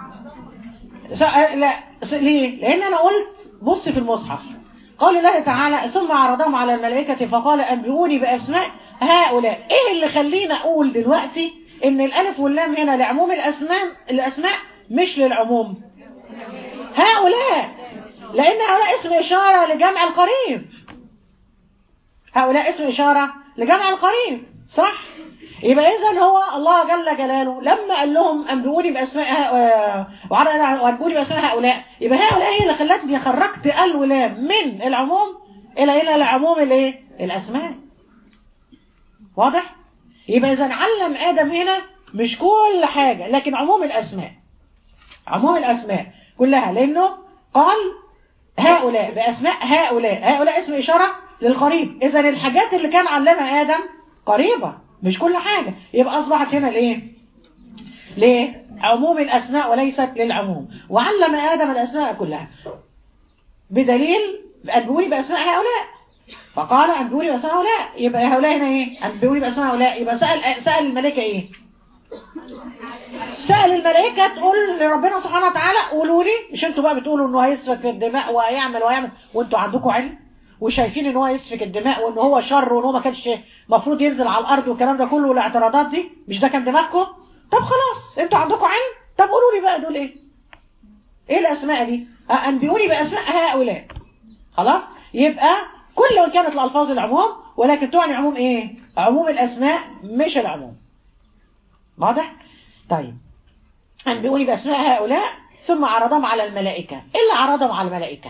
لا ليه لان انا قلت بص في المصحف قال الله تعالى ثم عرضهم على الملائكة فقال أنبئوني بأسماء هؤلاء إيه اللي خلينا أقول دلوقتي إن الألف واللام هنا لعموم الأسماء الأسماء مش للعموم هؤلاء لأن هؤلاء اسم إشارة لجمع القريب هؤلاء اسم إشارة لجمع القريب صح يبقى إذا هو الله جل جلاله لما قال لهم أنبئوني بأسماء وأنبئوني بأسماء هؤلاء يبقى هؤلاء هي اللي خلتني خرجت الولام من العموم إلى إلى العموم الإيه؟ الأسماء واضح؟ يبقى إذا علم آدم هنا مش كل حاجة لكن عموم الأسماء عموم الأسماء كلها لأنه قال هؤلاء بأسماء هؤلاء هؤلاء اسم إشارة للقريب إذا الحاجات اللي كان علمها آدم قريبة مش كل حاجة يبقى أصبحت هنا الإيه ليه عموم الأسماء وليست للعموم وعلم آدم الأسماء كلها بدليل أنبئوني بأسماء هؤلاء فقال أنبئوني بأسماء هؤلاء يبقى هؤلاء هنا إيه أنبئوني بأسماء هؤلاء يبقى سأل, سأل الملائكة إيه سأل الملائكة تقول لربنا سبحانه وتعالى قولوا لي مش انتوا بقى بتقولوا انه هيسفك في الدماء وهيعمل وهيعمل وانتوا عندكم علم وشايفين ان هو يسفك الدماء وان هو شر وان هو ما كانش المفروض ينزل على الارض والكلام ده كله والاعتراضات دي مش ده كان دماغكم طب خلاص انتوا عندكم علم طب قولوا لي بقى دول ايه ايه الاسماء دي انبئوني باسماء هؤلاء خلاص يبقى كل وان كانت الالفاظ العموم ولكن تعني عموم ايه عموم الاسماء مش العموم واضح طيب أنبئوني بأسماء هؤلاء ثم عرضهم على الملائكة إيه اللي عرضهم على الملائكة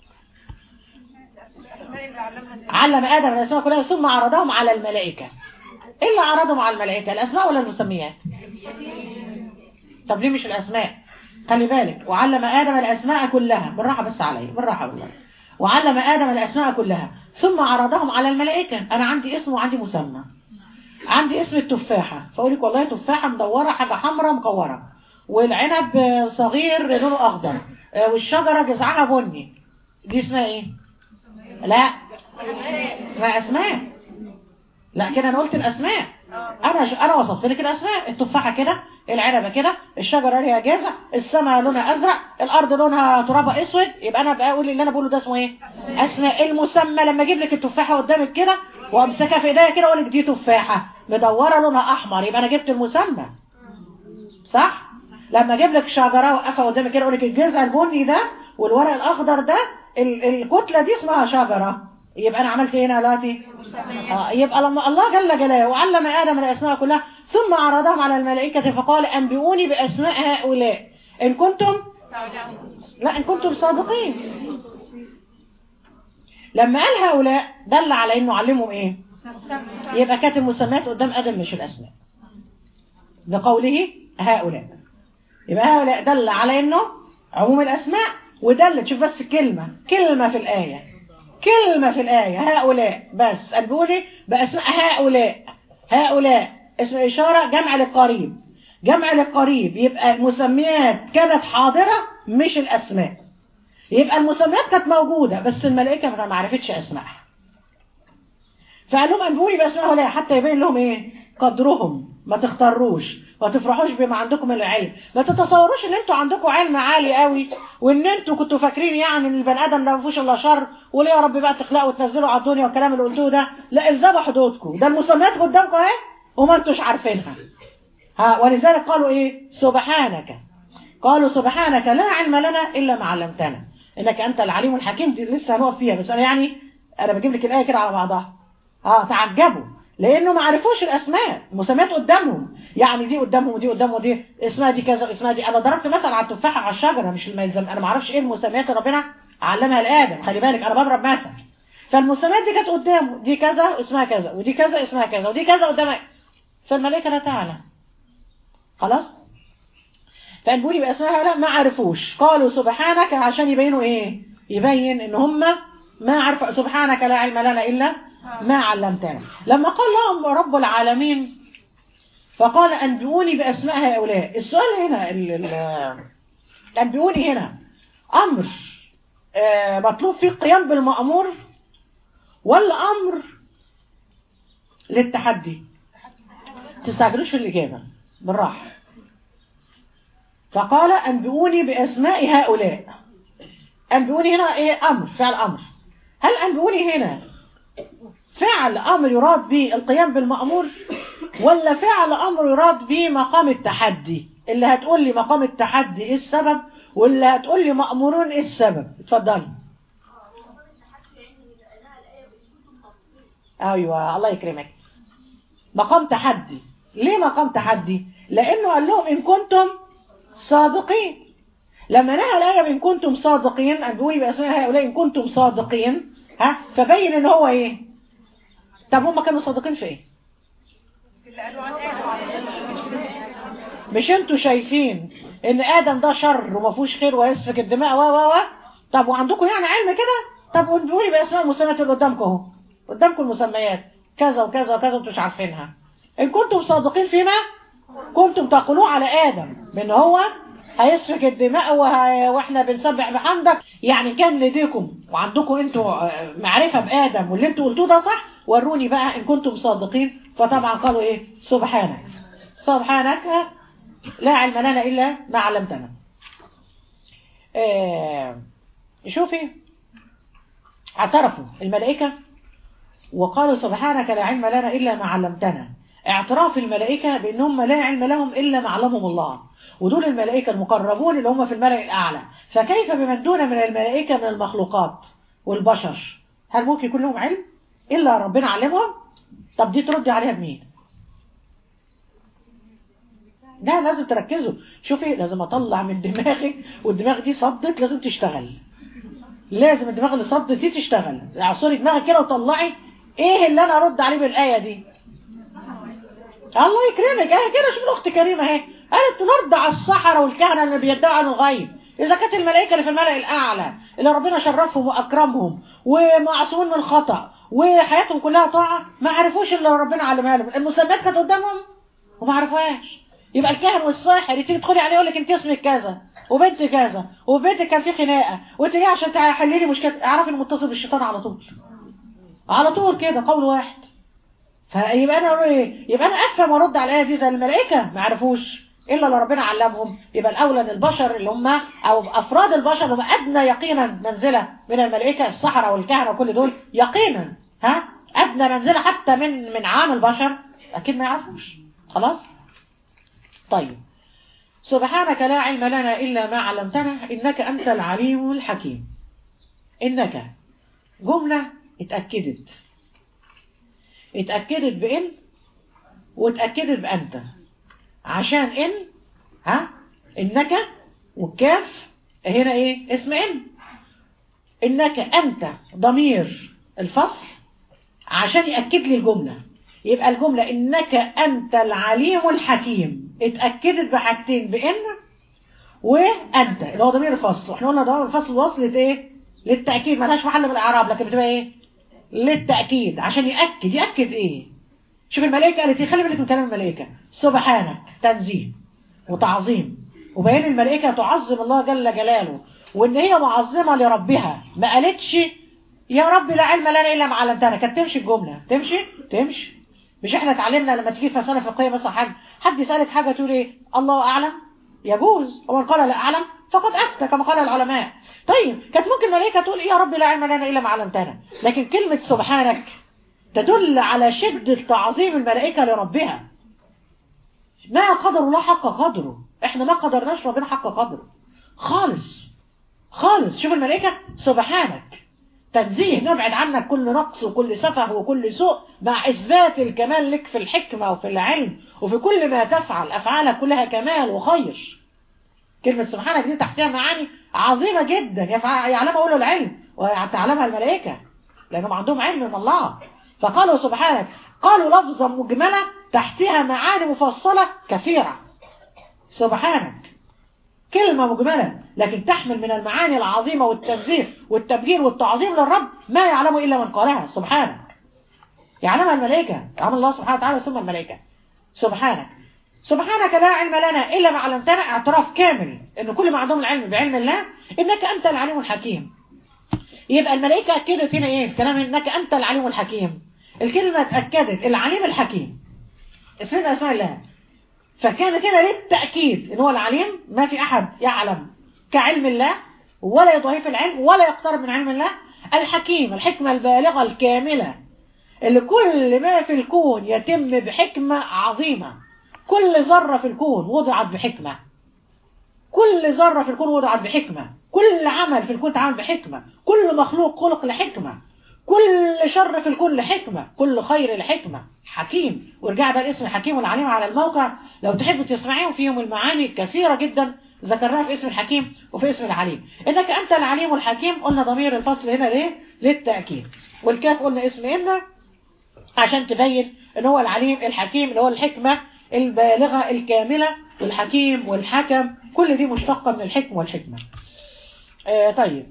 علم آدم الأسماء كلها ثم عرضهم على الملائكة إيه اللي عرضهم على الملائكة الأسماء ولا المسميات طب ليه مش الأسماء خلي بالك وعلم آدم الأسماء كلها بالراحة بس علي بالراحة بالله وعلم آدم الأسماء كلها ثم عرضهم على الملائكة أنا عندي اسم وعندي مسمى عندي اسم التفاحة فأقول لك والله تفاحة مدورة حاجة حمراء مكورة والعنب آه، صغير لونه أخضر آه، والشجرة جذعها بني دي اسمها ايه؟ لا اسمها أسماء لا كده أنا قلت الأسماء أنا أنا وصفت لك الأسماء التفاحة كده العنبة كده الشجرة ليها جذع السماء لونها أزرق الأرض لونها ترابة أسود يبقى أنا بقى أقول اللي أنا بقوله ده اسمه إيه؟ أسماء المسمى لما أجيب لك التفاحة قدامك كده وأمسكها في إيديا كده أقول لك دي تفاحة مدورة لونها أحمر يبقى أنا جبت المسمى صح؟ لما أجيب لك شجرة وقفها قدامك كده أقول لك الجذع البني ده والورق الأخضر ده ال- الكتلة دي اسمها شجرة يبقى أنا عملت إيه هنا دلوقتي؟ آه يبقى لما الله جل جلاله وعلم آدم الأسماء كلها ثم عرضهم على الملائكة فقال أنبئوني بأسماء هؤلاء إن كنتم لا إن كنتم صادقين لما قال هؤلاء دل على إنه علمهم إيه يبقى كانت المسميات قدام آدم مش الأسماء بقوله هؤلاء يبقى هؤلاء دل على إنه عموم الأسماء ودل شوف بس كلمة كلمة في الآية كلمة في الآية هؤلاء بس أنبئوني بأسماء هؤلاء هؤلاء اسم إشارة جمع للقريب جمع للقريب يبقى المسميات كانت حاضرة مش الأسماء يبقى المسميات كانت موجودة بس الملائكة ما عرفتش أسمائها فقال لهم أنبئوني بأسماء هؤلاء حتى يبين لهم إيه قدرهم ما تختاروش ما تفرحوش بما عندكم من العلم ما تتصوروش ان انتوا عندكم علم عالي قوي وان انتوا كنتوا فاكرين يعني ان البني ادم ده ما فيهوش الا شر وليه يا رب بقى تخلقوا وتنزلوا على الدنيا والكلام اللي قلتوه ده لا الزموا حدودكم ده المسميات قدامكم اهي وما انتوش عارفينها ها ولذلك قالوا ايه سبحانك قالوا سبحانك لا علم لنا الا ما علمتنا انك انت العليم الحكيم دي لسه هنقف فيها بس انا يعني انا بجيب لك الايه كده على بعضها اه تعجبوا لانه ما عرفوش الاسماء المسميات قدامهم يعني دي قدامهم ودي قدامهم ودي اسمها دي كذا اسمها دي انا ضربت مثل على التفاحه على الشجره مش الملزم انا ما اعرفش ايه المسميات اللي ربنا علمها لادم خلي بالك انا بضرب مثل فالمسميات دي كانت قدامه دي كذا اسمها كذا ودي كذا اسمها كذا ودي كذا قدامها فالملائكه لا تعلم خلاص فانبوني باسماء هؤلاء ما عرفوش قالوا سبحانك عشان يبينوا ايه يبين ان هم ما عرفوا سبحانك لا علم لنا الا ما علمتنا لما قال لهم رب العالمين فقال أنبئوني بأسماء هؤلاء السؤال هنا ال- ال- أنبئوني هنا أمر آه، مطلوب فيه القيام بالمأمور ولا أمر للتحدي تستعجلوش في الإجابة بالراحة فقال أنبئوني بأسماء هؤلاء أنبئوني هنا إيه أمر فعل أمر هل أنبئوني هنا فعل أمر يراد به القيام بالمأمور ولا فعل أمر يراد به مقام التحدي اللي هتقول لي مقام التحدي إيه السبب واللي هتقول لي مأمورون إيه السبب اتفضلي أيوة الله يكرمك مقام تحدي ليه مقام تحدي لأنه قال لهم إن كنتم صادقين لما نهى الآية إن كنتم صادقين أنبوني بأسماء هؤلاء إن كنتم صادقين ها فبين إن هو إيه طب هم كانوا صادقين في إيه مش انتوا شايفين ان ادم ده شر وما فيهوش خير ويسفك الدماء و و و طب وعندكم يعني علم كده طب قولي باسماء المسميات اللي قدامكم اهو قدامكم المسميات كذا وكذا وكذا انتوا مش عارفينها ان كنتم صادقين فيما كنتم تقولوه على ادم بان هو هيسفك الدماء وه... واحنا بنسبح بحمدك يعني كان لديكم وعندكم انتوا آه، معرفه بادم واللي انتوا قلتوه ده صح وروني بقى ان كنتم صادقين فطبعا قالوا ايه سبحانك سبحانك لا علم لنا إلا ما علمتنا آه شوفي اعترفوا الملائكة وقالوا سبحانك لا علم لنا إلا ما علمتنا اعتراف الملائكة بأنهم لا علم لهم إلا ما علمهم الله ودول الملائكة المقربون اللي هم في الملأ الأعلى فكيف بمن دون من الملائكة من المخلوقات والبشر هل ممكن يكون لهم علم إلا ربنا علمهم طب دي تردي عليها بمين ده لازم تركزوا شوفي لازم اطلع من دماغك والدماغ دي صدت لازم تشتغل لازم الدماغ اللي صدت دي تشتغل اعصري دماغك كده وطلعي ايه اللي انا ارد عليه بالايه دي الله يكرمك اهي كده شوف الاخت كريمه اهي قالت نرد على السحره والكهنه اللي بيدعوا عن الغيب اذا كانت الملائكه اللي في الملأ الاعلى اللي ربنا شرفهم واكرمهم ومعصومين من الخطا وحياتهم كلها طاعه ما عرفوش اللي ربنا علمها لهم المسميات كانت قدامهم وما عرفوهاش يبقى الكاهن والساحر تيجي تدخلي عليه يقول لك انت اسمك كذا وبنت كذا وبيتك كان في خناقه وانت جاي عشان تحلي لي مشكله اعرفي انه متصل بالشيطان على طول على طول كده قول واحد فيبقى انا اقول ايه يبقى انا افهم وارد على الايه دي زي الملائكه ما عرفوش الا اللي ربنا علمهم يبقى الاولى ان البشر اللي هم او افراد البشر اللي هم ادنى يقينا منزله من الملائكه السحره والكهنه وكل دول يقينا ها ادنى منزله حتى من من عام البشر اكيد ما يعرفوش خلاص طيب سبحانك لا علم لنا الا ما علمتنا انك انت العليم الحكيم انك جمله اتاكدت اتاكدت بان واتاكدت بانت عشان ان ها انك والكاف هنا ايه اسم ان انك انت ضمير الفصل عشان ياكد لي الجمله يبقى الجمله انك انت العليم الحكيم اتاكدت بحاجتين بان وانت اللي هو ضمير الفصل واحنا قلنا ضمير الفصل وصلت ايه للتاكيد ملهاش محل من الاعراب لكن بتبقى ايه للتاكيد عشان ياكد ياكد ايه شوف الملائكة قالت ايه خلي بالك من كلام الملائكة سبحانك تنزيه وتعظيم وبين الملائكة تعظم الله جل جلاله وان هي معظمة لربها ما قالتش يا رب لا علم لنا الا ما علمتنا كانت تمشي الجملة تمشي تمشي مش احنا اتعلمنا لما تيجي في مسألة فقهية مثلا حاجة حد يسألك حاجة تقول ايه الله اعلم يجوز ومن قال لا اعلم فقد افتى كما قال العلماء طيب كانت ممكن الملائكة تقول يا رب لا علم لنا الا ما علمتنا لكن كلمة سبحانك تدل على شدة تعظيم الملائكة لربها ما قدر الله حق قدره احنا ما قدرناش ربنا حق قدره خالص خالص شوف الملائكة سبحانك تنزيه نبعد عنك كل نقص وكل سفه وكل سوء مع إثبات الكمال لك في الحكمة وفي العلم وفي كل ما تفعل أفعالك كلها كمال وخير كلمة سبحانك دي تحتها معاني عظيمة جدا يعلمها أولو العلم وتعلمها الملائكة لأنهم عندهم علم من الله فقالوا سبحانك قالوا لفظا مجملة تحتها معاني مفصلة كثيرة سبحانك كلمة مجملة لكن تحمل من المعاني العظيمة والتنزيه والتبجير والتعظيم للرب ما يعلمه إلا من قالها سبحانك يعلمها الملائكة يعلم الله سبحانه وتعالى ثم الملائكة سبحانك سبحانك لا علم لنا إلا ما علمتنا اعتراف كامل إن كل ما عندهم العلم بعلم الله إنك أنت العليم الحكيم يبقى الملائكة أكدت هنا إيه الكلام إنك أنت العليم الحكيم الكلمة اتأكدت العليم الحكيم اسمنا اسماء الله فكان كده للتأكيد إن هو العليم ما في أحد يعلم كعلم الله ولا يضاهي العلم ولا يقترب من علم الله الحكيم الحكمة البالغة الكاملة اللي كل ما في الكون يتم بحكمة عظيمة كل ذرة في الكون وضعت بحكمة كل ذرة في الكون وضعت بحكمة كل عمل في الكون اتعمل بحكمة كل مخلوق خلق لحكمة كل شر في الكون لحكمة كل خير لحكمة حكيم وارجع بقى الاسم الحكيم والعليم على الموقع لو تحب تسمعيهم فيهم المعاني كثيرة جدا ذكرناها في اسم الحكيم وفي اسم العليم انك انت العليم الحكيم قلنا ضمير الفصل هنا ليه للتأكيد والكاف قلنا اسم ان عشان تبين ان هو العليم الحكيم اللي هو الحكمة البالغة الكاملة والحكيم والحكم كل دي مشتقة من الحكم والحكمة آه طيب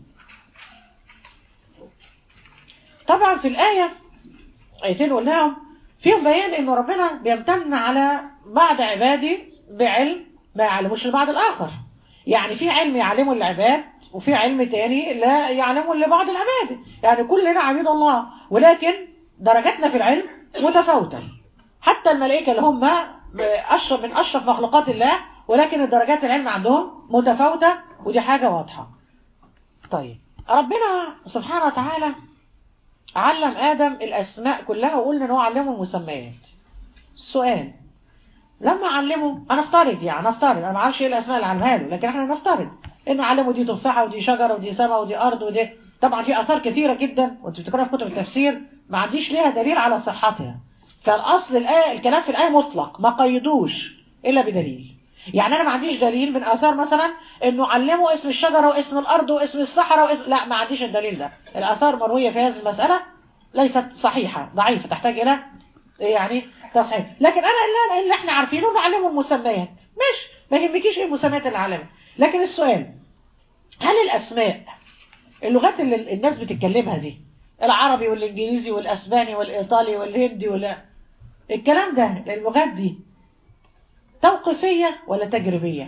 طبعا في الآية آيتين قلناهم فيهم بيان ان ربنا بيمتن على بعض عباده بعلم ما يعلموش لبعض الآخر يعني في علم يعلمه العباد وفي علم تاني لا يعلمه لبعض العباد يعني كلنا عبيد الله ولكن درجاتنا في العلم متفاوتة حتى الملائكة اللي هم أشرف من أشرف مخلوقات الله ولكن الدرجات العلم عندهم متفاوتة ودي حاجة واضحة طيب ربنا سبحانه وتعالى علم آدم الأسماء كلها وقلنا ان هو علمه المسميات السؤال لما علمه أنا افترض يعني نفترض أنا ما اعرفش ايه الأسماء اللي علمها له لكن احنا نفترض إنه علمه دي تفاحة ودي شجرة ودي سماء ودي أرض ودي طبعا في آثار كثيرة جدا وانت بتقرأ في كتب التفسير ما عنديش ليها دليل على صحتها فالأصل الآية الكلام في الآية مطلق ما قيدوش الا بدليل يعني انا ما عنديش دليل من اثار مثلا انه علموا اسم الشجره واسم الارض واسم الصحراء واسم لا ما عنديش الدليل ده الاثار مرويه في هذه المساله ليست صحيحه ضعيفه تحتاج الى يعني تصحيح لكن انا اللي, اللي احنا عارفينه نعلمه المسميات مش ما يهمكيش ايه المسميات اللي علمها لكن السؤال هل الاسماء اللغات اللي الناس بتتكلمها دي العربي والانجليزي والاسباني والايطالي والهندي ولا الكلام ده اللغات دي توقيفية ولا تجريبية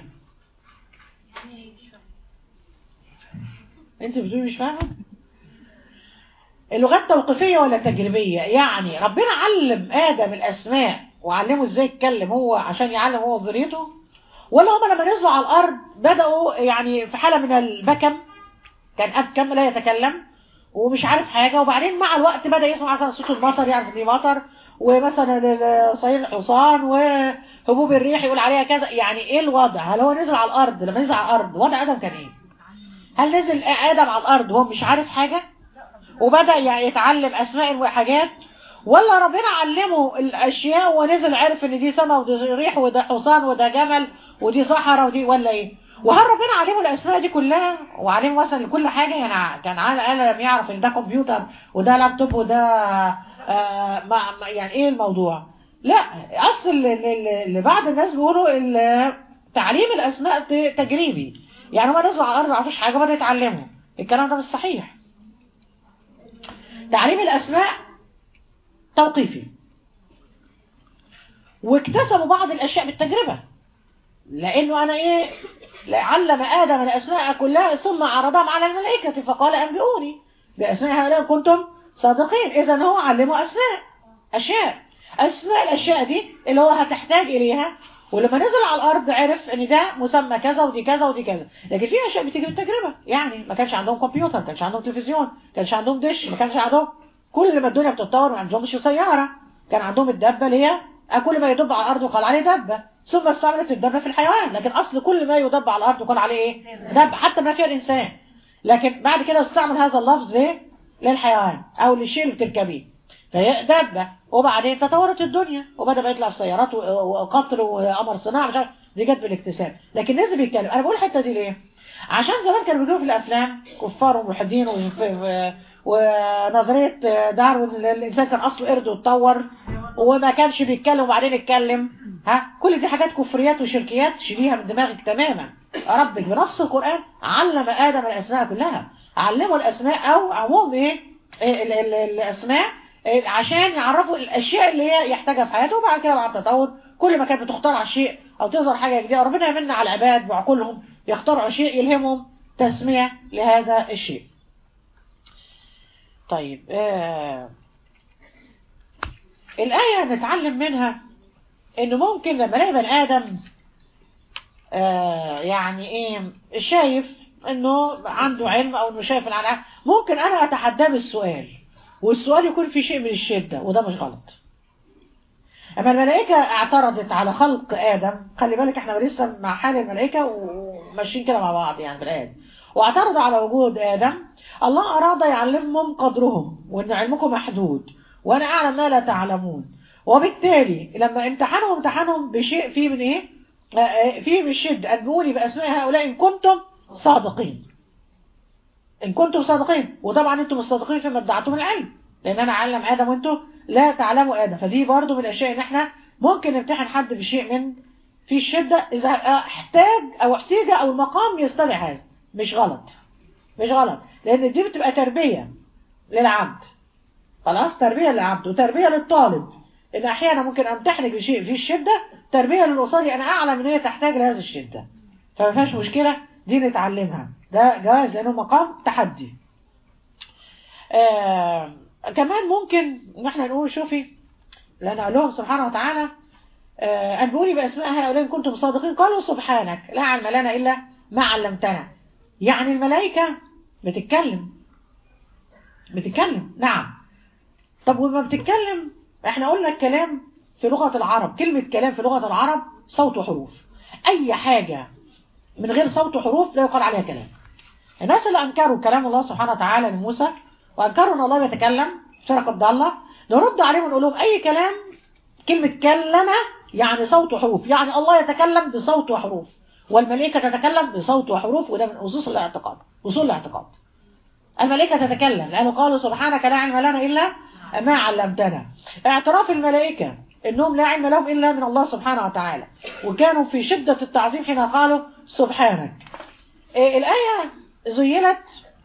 انت بتقولي مش فاهمة اللغات توقيفية ولا تجريبية يعني ربنا علم آدم الأسماء وعلمه ازاي يتكلم هو عشان يعلم هو ذريته ولا هم لما نزلوا على الأرض بدأوا يعني في حالة من البكم كان أبكم لا يتكلم ومش عارف حاجة وبعدين مع الوقت بدأ يسمع مثلا صوت المطر يعرف دي مطر ومثلا صير الحصان وهبوب الريح يقول عليها كذا يعني ايه الوضع هل هو نزل على الارض لما نزل على الارض وضع ادم كان ايه هل نزل ادم على الارض وهو مش عارف حاجة وبدأ يعني يتعلم اسماء وحاجات ولا ربنا علمه الاشياء ونزل عرف ان دي سما ودي ريح وده حصان وده جمل ودي صحراء ودي ولا ايه وهل ربنا علمه الاسماء دي كلها وعلمه مثلا كل حاجة يعني كان على الاقل يعرف ان ده كمبيوتر وده لابتوب وده آه ما يعني ايه الموضوع لا اصل اللي بعض الناس بيقولوا تعليم الاسماء تجريبي يعني ما نزلوا على الارض ما عرفوش حاجه بدأوا يتعلموا الكلام ده مش صحيح تعليم الاسماء توقيفي واكتسبوا بعض الاشياء بالتجربه لانه انا ايه علم ادم الاسماء كلها ثم عرضهم على الملائكه فقال انبئوني باسماء هؤلاء كنتم صادقين اذا هو علمه اسماء اشياء اسماء الاشياء دي اللي هو هتحتاج اليها ولما نزل على الارض عرف ان ده مسمى كذا ودي كذا ودي كذا لكن في اشياء بتيجي بالتجربه يعني ما كانش عندهم كمبيوتر ما كانش عندهم تلفزيون ما كانش عندهم دش ما كانش عندهم كل ما الدنيا بتتطور ما عندهمش سياره كان عندهم الدبه اللي هي كل ما يدب على الارض وقال عليه دبه ثم استعملت الدبه في الحيوان لكن اصل كل ما يدب على الارض وقال عليه ايه دبه حتى ما فيها الانسان لكن بعد كده استعمل هذا اللفظ ليه للحيوان او للشيء اللي بتركبيه فهي دابه وبعدين تطورت الدنيا وبدا بقى يطلع في سيارات وقطر وقمر صناعه مش عارف دي جت بالاكتساب لكن نزل بيتكلم انا بقول الحته دي ليه عشان زمان كانوا بيجيبوا في الافلام كفار وملحدين ونظريه داروين الانسان كان اصله قرد واتطور وما كانش بيتكلم وبعدين اتكلم ها كل دي حاجات كفريات وشركيات شيليها من دماغك تماما ربك بنص القران علم ادم الاسماء كلها علموا الاسماء او عموم ايه ال ال الاسماء عشان يعرفوا الاشياء اللي هي يحتاجها في حياته وبعد كده مع التطور كل ما كانت بتخترع شيء او تظهر حاجه جديده ربنا يمن على العباد بعقولهم يخترعوا شيء يلهمهم تسميه لهذا الشيء طيب آه الآية نتعلم منها إنه ممكن لما نلاقي بني آدم آه يعني إيه شايف إنه عنده علم أو إنه شايف العلم ممكن أنا أتحداه بالسؤال والسؤال يكون في شيء من الشدة وده مش غلط أما الملائكة اعترضت على خلق آدم خلي بالك احنا لسه مع حال الملائكة وماشيين كده مع بعض يعني في الآية واعترضوا على وجود آدم الله أراد يعلمهم قدرهم وإن علمكم محدود وأنا أعلم ما لا تعلمون وبالتالي لما امتحنهم امتحنهم بشيء فيه من إيه فيه من الشدة أنبئوني بأسماء هؤلاء إن كنتم صادقين إن كنتم صادقين وطبعا أنتم الصادقين فيما ادعتم العلم لأن أنا أعلم آدم وأنتم لا تعلموا آدم فدي برضو من الأشياء إن إحنا ممكن نمتحن حد بشيء من في الشدة إذا احتاج أو احتاج أو المقام يستدعي هذا مش غلط مش غلط لأن دي بتبقى تربية للعبد خلاص تربية للعبد وتربية للطالب إن أحيانا ممكن أمتحنك بشيء في الشدة تربية للقصادي أنا أعلم إن هي تحتاج لهذه الشدة فما فيهاش مشكلة دي نتعلمها ده جواز لأنه مقام تحدي آه كمان ممكن ان احنا نقول شوفي لان قال لهم سبحانه وتعالى آه انبئوني باسماء هؤلاء ان كنتم صادقين قالوا سبحانك لا علم لنا الا ما علمتنا يعني الملائكه بتتكلم بتتكلم نعم طب وما بتتكلم احنا قلنا الكلام في لغه العرب كلمه كلام في لغه العرب صوت وحروف اي حاجه من غير صوت وحروف لا يقال عليها كلام الناس اللي انكروا كلام الله سبحانه وتعالى لموسى وانكروا ان الله بيتكلم فرقة ضالة نرد عليهم ونقول لهم اي كلام كلمة كلمة يعني صوت وحروف يعني الله يتكلم بصوت وحروف والملائكة تتكلم بصوت وحروف وده من أسس الاعتقاد أصول الاعتقاد الملائكة تتكلم لأنه قالوا سبحانك لا علم لنا إلا ما علمتنا اعتراف الملائكة إنهم لا علم لهم إلا من الله سبحانه وتعالى وكانوا في شدة التعظيم حين قالوا سبحانك إيه الآية زينت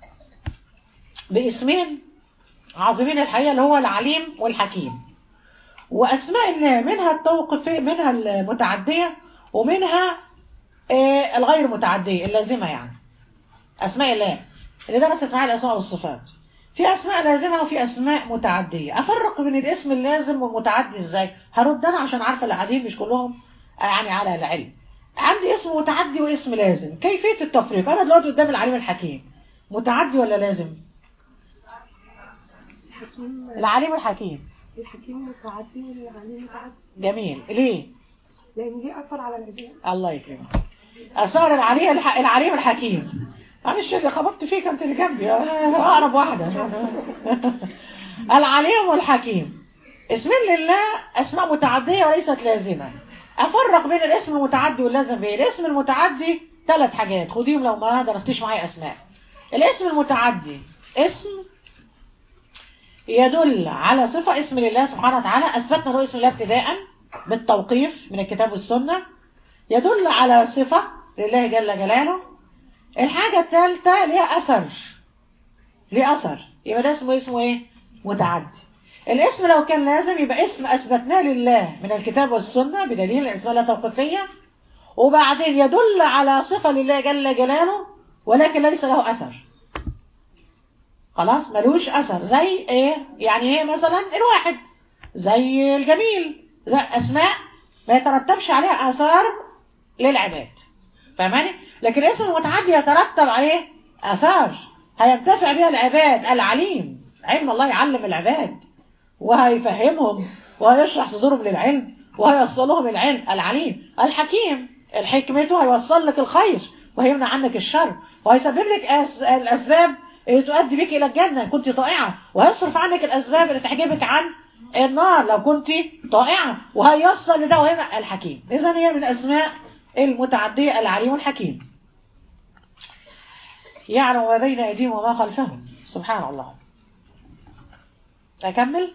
باسمين عظيمين الحقيقة اللي هو العليم والحكيم وأسماء الله منها التوقيفية منها المتعدية ومنها آه، الغير متعدية اللازمة يعني أسماء الله اللي درست معايا الأسماء والصفات في أسماء لازمة وفي أسماء متعدية أفرق بين الاسم اللازم والمتعدي إزاي هرد أنا عشان عارفة القاعدين مش كلهم يعني على العلم عندي اسم متعدي واسم لازم كيفية التفريق أنا دلوقتي قدام العليم الحكيم متعدي ولا لازم الحكيم العليم الحكيم الحكيم متعدي والعليم متعدي جميل ليه لأن دي أثر على العباد الله يكرمك أثار العلي الح... العليم الحكيم معلش اللي خبطت فيك انت اللي جنبي أنا أقرب واحدة العليم والحكيم اسمين لله أسماء متعدية وليست لازمة أفرق بين الاسم المتعدي واللازم بيه الاسم المتعدي ثلاث حاجات خديهم لو ما درستيش معايا أسماء الاسم المتعدي اسم يدل على صفة اسم لله سبحانه وتعالى أثبتنا له اسم الله ابتداء بالتوقيف من الكتاب والسنة يدل على صفة لله جل جلاله الحاجة الثالثة ليها أثر ليه أثر يبقى ده اسمه اسمه ايه متعدي الاسم لو كان لازم يبقى اسم أثبتناه لله من الكتاب والسنة بدليل الاسم لا توقيفية وبعدين يدل على صفة لله جل جلاله ولكن ليس له أثر خلاص ملوش أثر زي ايه يعني ايه مثلا الواحد زي الجميل زي أسماء ما يترتبش عليها آثار للعباد فاهماني لكن الاسم المتعدي يترتب عليه آثار هينتفع بها العباد العليم علم الله يعلم العباد وهيفهمهم وهيشرح صدورهم للعلم وهيوصلهم العلم العليم الحكيم الحكمته هيوصل لك الخير وهيمنع عنك الشر وهيسبب لك أس... الأسباب اللي تؤدي بك إلى الجنة إن كنت طائعة وهيصرف عنك الأسباب اللي تحجبك عن النار لو كنت طائعة وهيوصل لده وهيمنع الحكيم إذا هي من أسماء المتعدية العليم الحكيم يعلم ما بين أيديهم وما خلفهم سبحان الله أكمل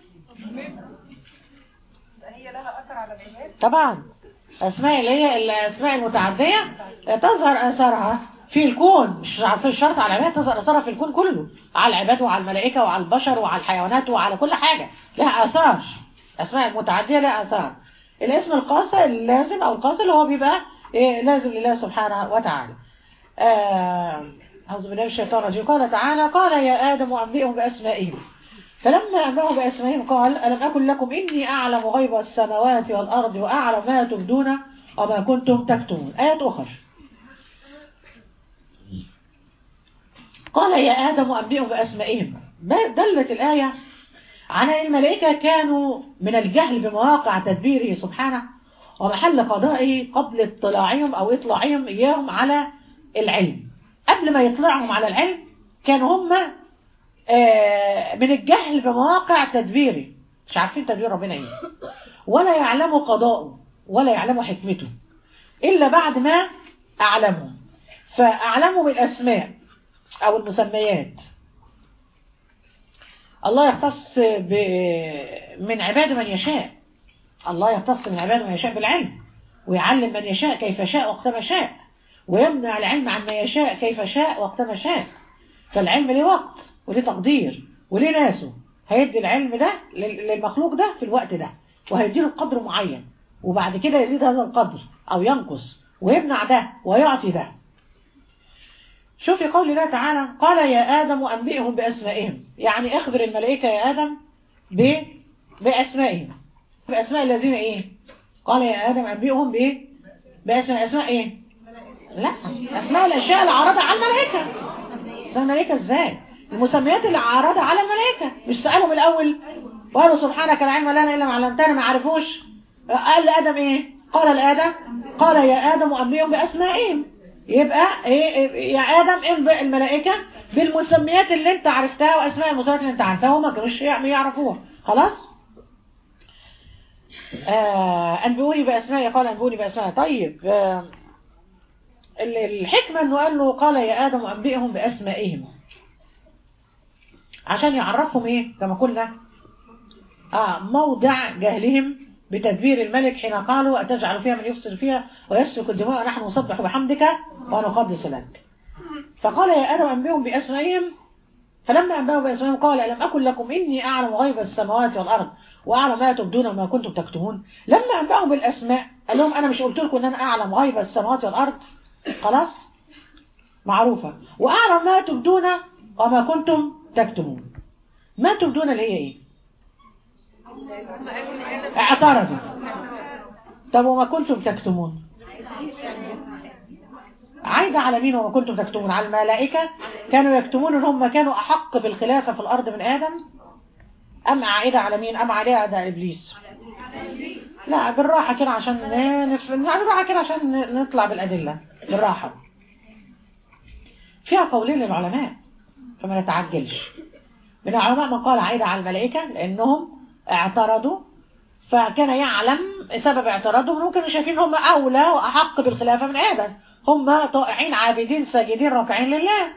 هي لها أثر على العباد طبعا أسماء اللي هي الأسماء المتعدية تظهر أثرها في الكون مش عارفين الشرط على العباد تظهر أثرها في الكون كله على العباد وعلى الملائكة وعلى البشر وعلى الحيوانات وعلى كل حاجة لها آثار أسماء متعدية لها آثار الاسم القاصر اللازم أو القاصر اللي هو بيبقى إيه لازم لله سبحانه وتعالى آه، أعوذ بالله من الشيطان الرجيم قال تعالى قال يا آدم أنبئهم بأسمائهم فلما أنبأهم بأسمائهم قال ألم أكن لكم إني أعلم غيب السماوات والأرض وأعلم ما تبدون وما كنتم تكتمون آيات أخرى قال يا آدم أنبئهم بأسمائهم دلت الآية على أن الملائكة كانوا من الجهل بمواقع تدبيره سبحانه ومحل قضائه قبل اطلاعهم أو إطلاعهم إياهم على العلم قبل ما يطلعهم على العلم كانوا هم آه، من الجهل بمواقع تدبيره مش عارفين تدبير ربنا ايه ولا يعلموا قضاءه ولا يعلموا حكمته إلا بعد ما أعلموا فأعلموا بالأسماء أو المسميات الله يختص ب... من عباده من يشاء الله يختص من عباده من يشاء بالعلم ويعلم من يشاء كيف شاء وقت ما شاء ويمنع العلم عن ما يشاء كيف شاء وقت ما شاء فالعلم له وقت وليه تقدير وليه ناسه هيدي العلم ده لل- للمخلوق ده في الوقت ده وهيديله قدر معين وبعد كده يزيد هذا القدر أو ينقص ويمنع ده ويعطي ده شوفي قول الله تعالى قال يا آدم أنبئهم بأسمائهم يعني اخبر الملائكة يا آدم ب... بأسمائهم بأسماء الذين إيه قال يا آدم أنبئهم ب... بأسماء أسماء إيه لا أسماء الأشياء اللي عرضها على الملائكة اسمها الملائكة إزاي المسميات اللي عرضها على الملائكة مش سألهم الأول وقالوا سبحانك لا علم لنا إلا ما علمتنا ما عرفوش قال لآدم إيه قال لآدم قال يا آدم أنبئهم بأسمائهم يبقى إيه إيه- يا آدم انبئ الملائكة بالمسميات اللي انت عرفتها وأسماء المسميات اللي انت عرفتها وما كانوش يع- يعرفوها خلاص آه أنبئوني بأسمائي قال أنبئوني بأسمائي طيب آه ال- الحكمة أنه قال له قال يا آدم أنبئهم بأسمائهم عشان يعرفهم إيه كما قلنا آه موضع جهلهم بتدبير الملك حين قالوا أتجعل فيها من يفسد فيها ويسفك الدماء ونحن نسبح بحمدك ونقدس لك فقال يا آدم أنبئهم بأسمائهم فلما أنبأهم بأسمائهم قال ألم أكن لكم إني أعلم غيب السماوات والأرض وأعلم ما تبدون وما كنتم تكتمون لما أنبأهم بالأسماء قال لهم أنا مش قلت لكم إن أنا أعلم غيب السماوات والأرض خلاص معروفة وأعلم ما تبدون وما كنتم تكتمون ما تبدون اللي هي إيه اعترضوا طب وما كنتم تكتمون عايدة على مين وما كنتم تكتمون على الملائكة كانوا يكتمون ان هم كانوا احق بالخلافة في الارض من ادم ام عائدة على مين ام عليها على ابليس لا بالراحة كده عشان نف... لا بالراحة كده عشان نطلع بالادلة بالراحة فيها قولين للعلماء فما نتعجلش من العلماء من قال عائدة على الملائكة لانهم اعترضوا فكان يعلم سبب اعتراضهم ممكن كانوا شايفين هم اولى واحق بالخلافة من ادم هم طائعين عابدين ساجدين راكعين لله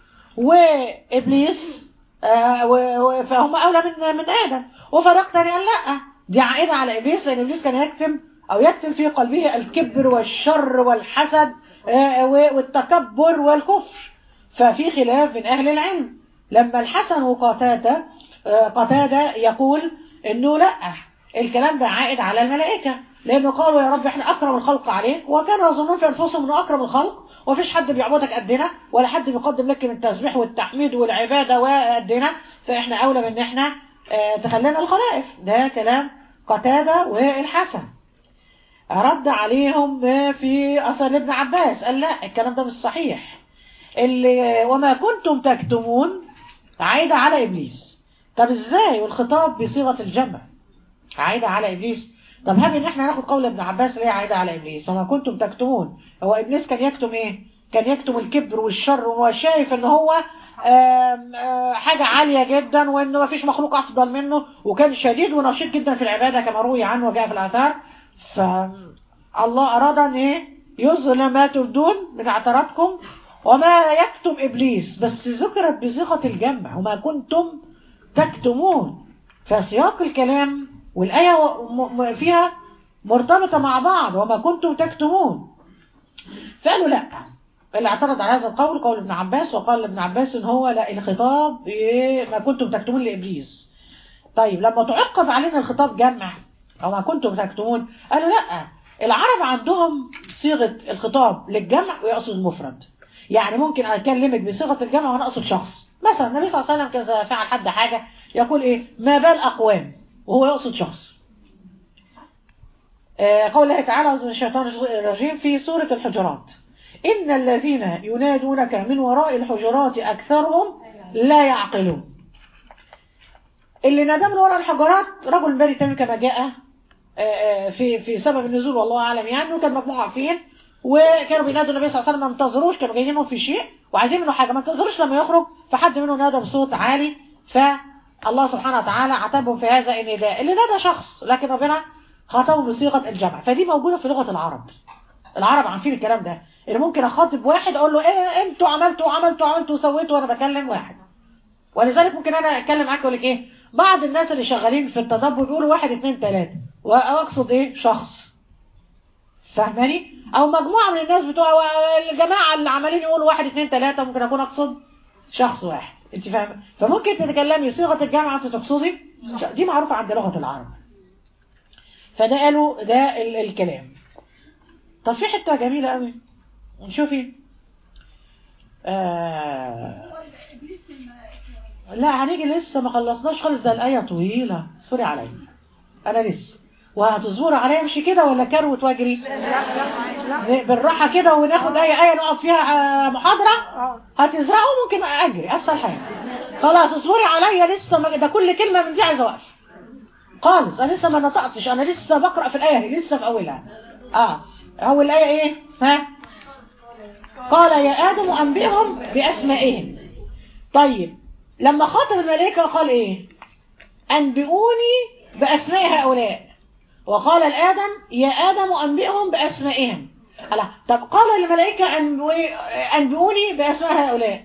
وابليس آه و- و- فهم اولى من من ادم وفريق تاني قال لا دي عائده على ابليس لان ابليس كان يكتم او يكتم في قلبه الكبر والشر والحسد آه و- والتكبر والكفر ففي خلاف من اهل العلم لما الحسن وقتاده آه قتاده يقول انه لا الكلام ده عائد على الملائكه لانه قالوا يا رب احنا اكرم الخلق عليه وكانوا يظنون في انفسهم انه اكرم الخلق ومفيش حد بيعبدك قدنا ولا حد بيقدم لك من التسبيح والتحميد والعباده وقدنا فاحنا اولى من ان احنا آه، تخلينا الخلائف ده كلام قتاده والحسن رد عليهم في اثر ابن عباس قال لا الكلام ده مش صحيح اللي وما كنتم تكتمون عايده على ابليس طب ازاي والخطاب بصيغه الجمع عايده على ابليس طب هل ان احنا ناخد قول ابن عباس اللي هي عايده على ابليس وما كنتم تكتمون هو ابليس كان يكتم ايه كان يكتم الكبر والشر وهو شايف ان هو آم، آه، حاجة عالية جدا وانه ما فيش مخلوق افضل منه وكان شديد ونشيط جدا في العبادة كما روي عنه وجاء في الاثار فالله اراد ان ايه يظلم ما تبدون من اعتراضكم وما يكتم ابليس بس ذكرت بصيغة الجمع وما كنتم تكتمون فسياق الكلام والآية م- م- فيها مرتبطة مع بعض وما كنتم تكتمون فقالوا لا اللي اعترض على هذا القول قول ابن عباس وقال ابن عباس ان هو لا الخطاب إيه ما كنتم تكتمون لابليس طيب لما تعقب علينا الخطاب جمع او ما كنتم تكتمون قالوا لا العرب عندهم صيغه الخطاب للجمع ويقصد المفرد يعني ممكن اكلمك بصيغه الجمع وانا اقصد شخص مثلا النبي صلى الله عليه وسلم كذا فعل حد حاجه يقول ايه ما بال اقوام وهو يقصد شخص آه، قول الله تعالى أعوذ من الشيطان الرجيم في سورة الحجرات إن الذين ينادونك من وراء الحجرات أكثرهم لا يعقلون اللي نادى من وراء الحجرات رجل بني تميم كما جاء آه، آه، في في سبب النزول والله أعلم يعني وكان مجموعة واقفين وكانوا بينادوا النبي صلى الله عليه وسلم ما انتظروش كانوا جايين منهم في شيء وعايزين منه حاجة ما انتظروش لما يخرج فحد منهم نادى بصوت عالي فالله سبحانه وتعالى عاتبهم في هذا النداء اللي نادى شخص لكن ربنا خاطبهم بصيغة الجمع فدي موجودة في لغة العرب العرب عارفين الكلام ده اللي ممكن اخاطب واحد اقول له ايه انتوا عملتوا عملتوا عملتوا وسويتوا وانا بكلم واحد ولذلك ممكن انا اتكلم معاك اقول لك ايه بعض الناس اللي شغالين في التدبر بيقولوا واحد اتنين تلاته واقصد ايه شخص فاهماني او مجموعه من الناس بتوع الجماعه اللي عمالين يقولوا واحد اتنين تلاته ممكن اكون اقصد شخص واحد انت فاهمه فممكن تتكلمي صيغه الجمع انت تقصدي دي معروفه عند لغه العرب فده قالوا ده ال- الكلام طب في حته جميله قوي شوفي آه لا هنيجي لسه ما خلصناش خالص ده الآية طويلة اصبري عليا أنا لسه وهتصبري عليا امشي كده ولا كروت واجري بالراحة كده وناخد أي آية نقعد فيها آه، محاضرة اه هتزرعوا ممكن أجري أسهل حاجة خلاص اصبري عليا لسه ما ده كل كلمة من دي عايزة وقف خالص أنا لسه ما نطقتش أنا لسه بقرأ في الآية دي، لسه في أولها اه أول الآية إيه ها قال يا آدم أنبئهم بأسمائهم طيب لما خاطب الملائكة قال إيه أنبئوني بأسماء هؤلاء وقال لآدم يا آدم أنبئهم بأسمائهم هلا طب قال للملائكة أنبئ- أنبئوني بأسماء هؤلاء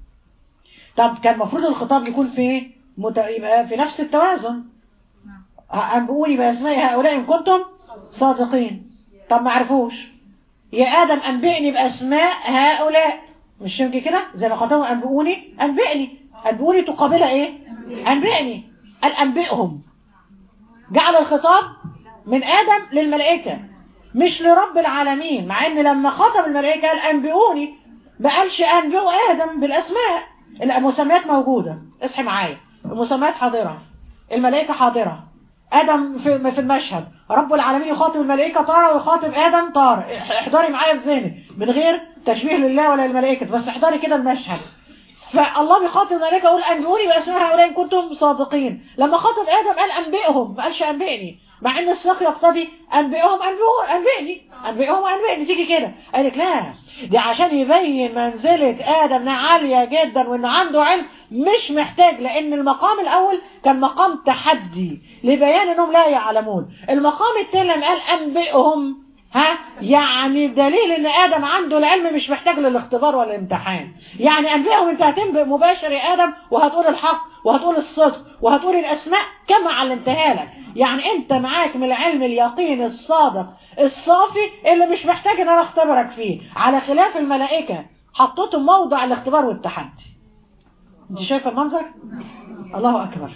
طب كان المفروض الخطاب يكون في مت... يبقى في نفس التوازن أنبئوني بأسماء هؤلاء إن كنتم صادقين طب ما عرفوش يا آدم أنبئني بأسماء هؤلاء مش يمكن كده زي ما خاطبهم أنبئوني أنبئني أنبئوني تقابلها إيه أنبئني قال أنبئهم جعل الخطاب من آدم للملائكة مش لرب العالمين مع ان لما خاطب الملائكة قال أنبئوني ما قالش أنبئوا آدم بالأسماء المسميات موجودة اصحي معايا المسميات حاضرة الملائكة حاضرة آدم في في المشهد رب العالمين يخاطب الملائكة طارة ويخاطب آدم طارة احضري معايا في ذهنك من غير تشبيه لله ولا للملائكة بس احضري كده المشهد فالله بيخاطب الملائكة يقول أنبئوني بأسماء هؤلاء إن كنتم صادقين لما خاطب آدم قال أنبئهم ما قالش أنبئني مع إن السياق يقتضي أنبئهم أنبئهم أنبئني أنبئهم أنبئني تيجي كده قال لك لا دي عشان يبين منزلة آدم إنها عالية جدا وإنه عنده علم مش محتاج لأن المقام الأول كان مقام تحدي لبيان إنهم لا يعلمون المقام الثاني لما قال أنبئهم ها يعني دليل ان ادم عنده العلم مش محتاج للاختبار ولا الامتحان يعني انبئهم انت هتنبئ مباشر يا ادم وهتقول الحق وهتقول الصدق وهتقول الاسماء كما علمتها لك يعني انت معاك من العلم اليقين الصادق الصافي اللي مش محتاج ان انا اختبرك فيه على خلاف الملائكة حطيتهم موضع الاختبار والتحدي انت شايفه المنظر الله اكبر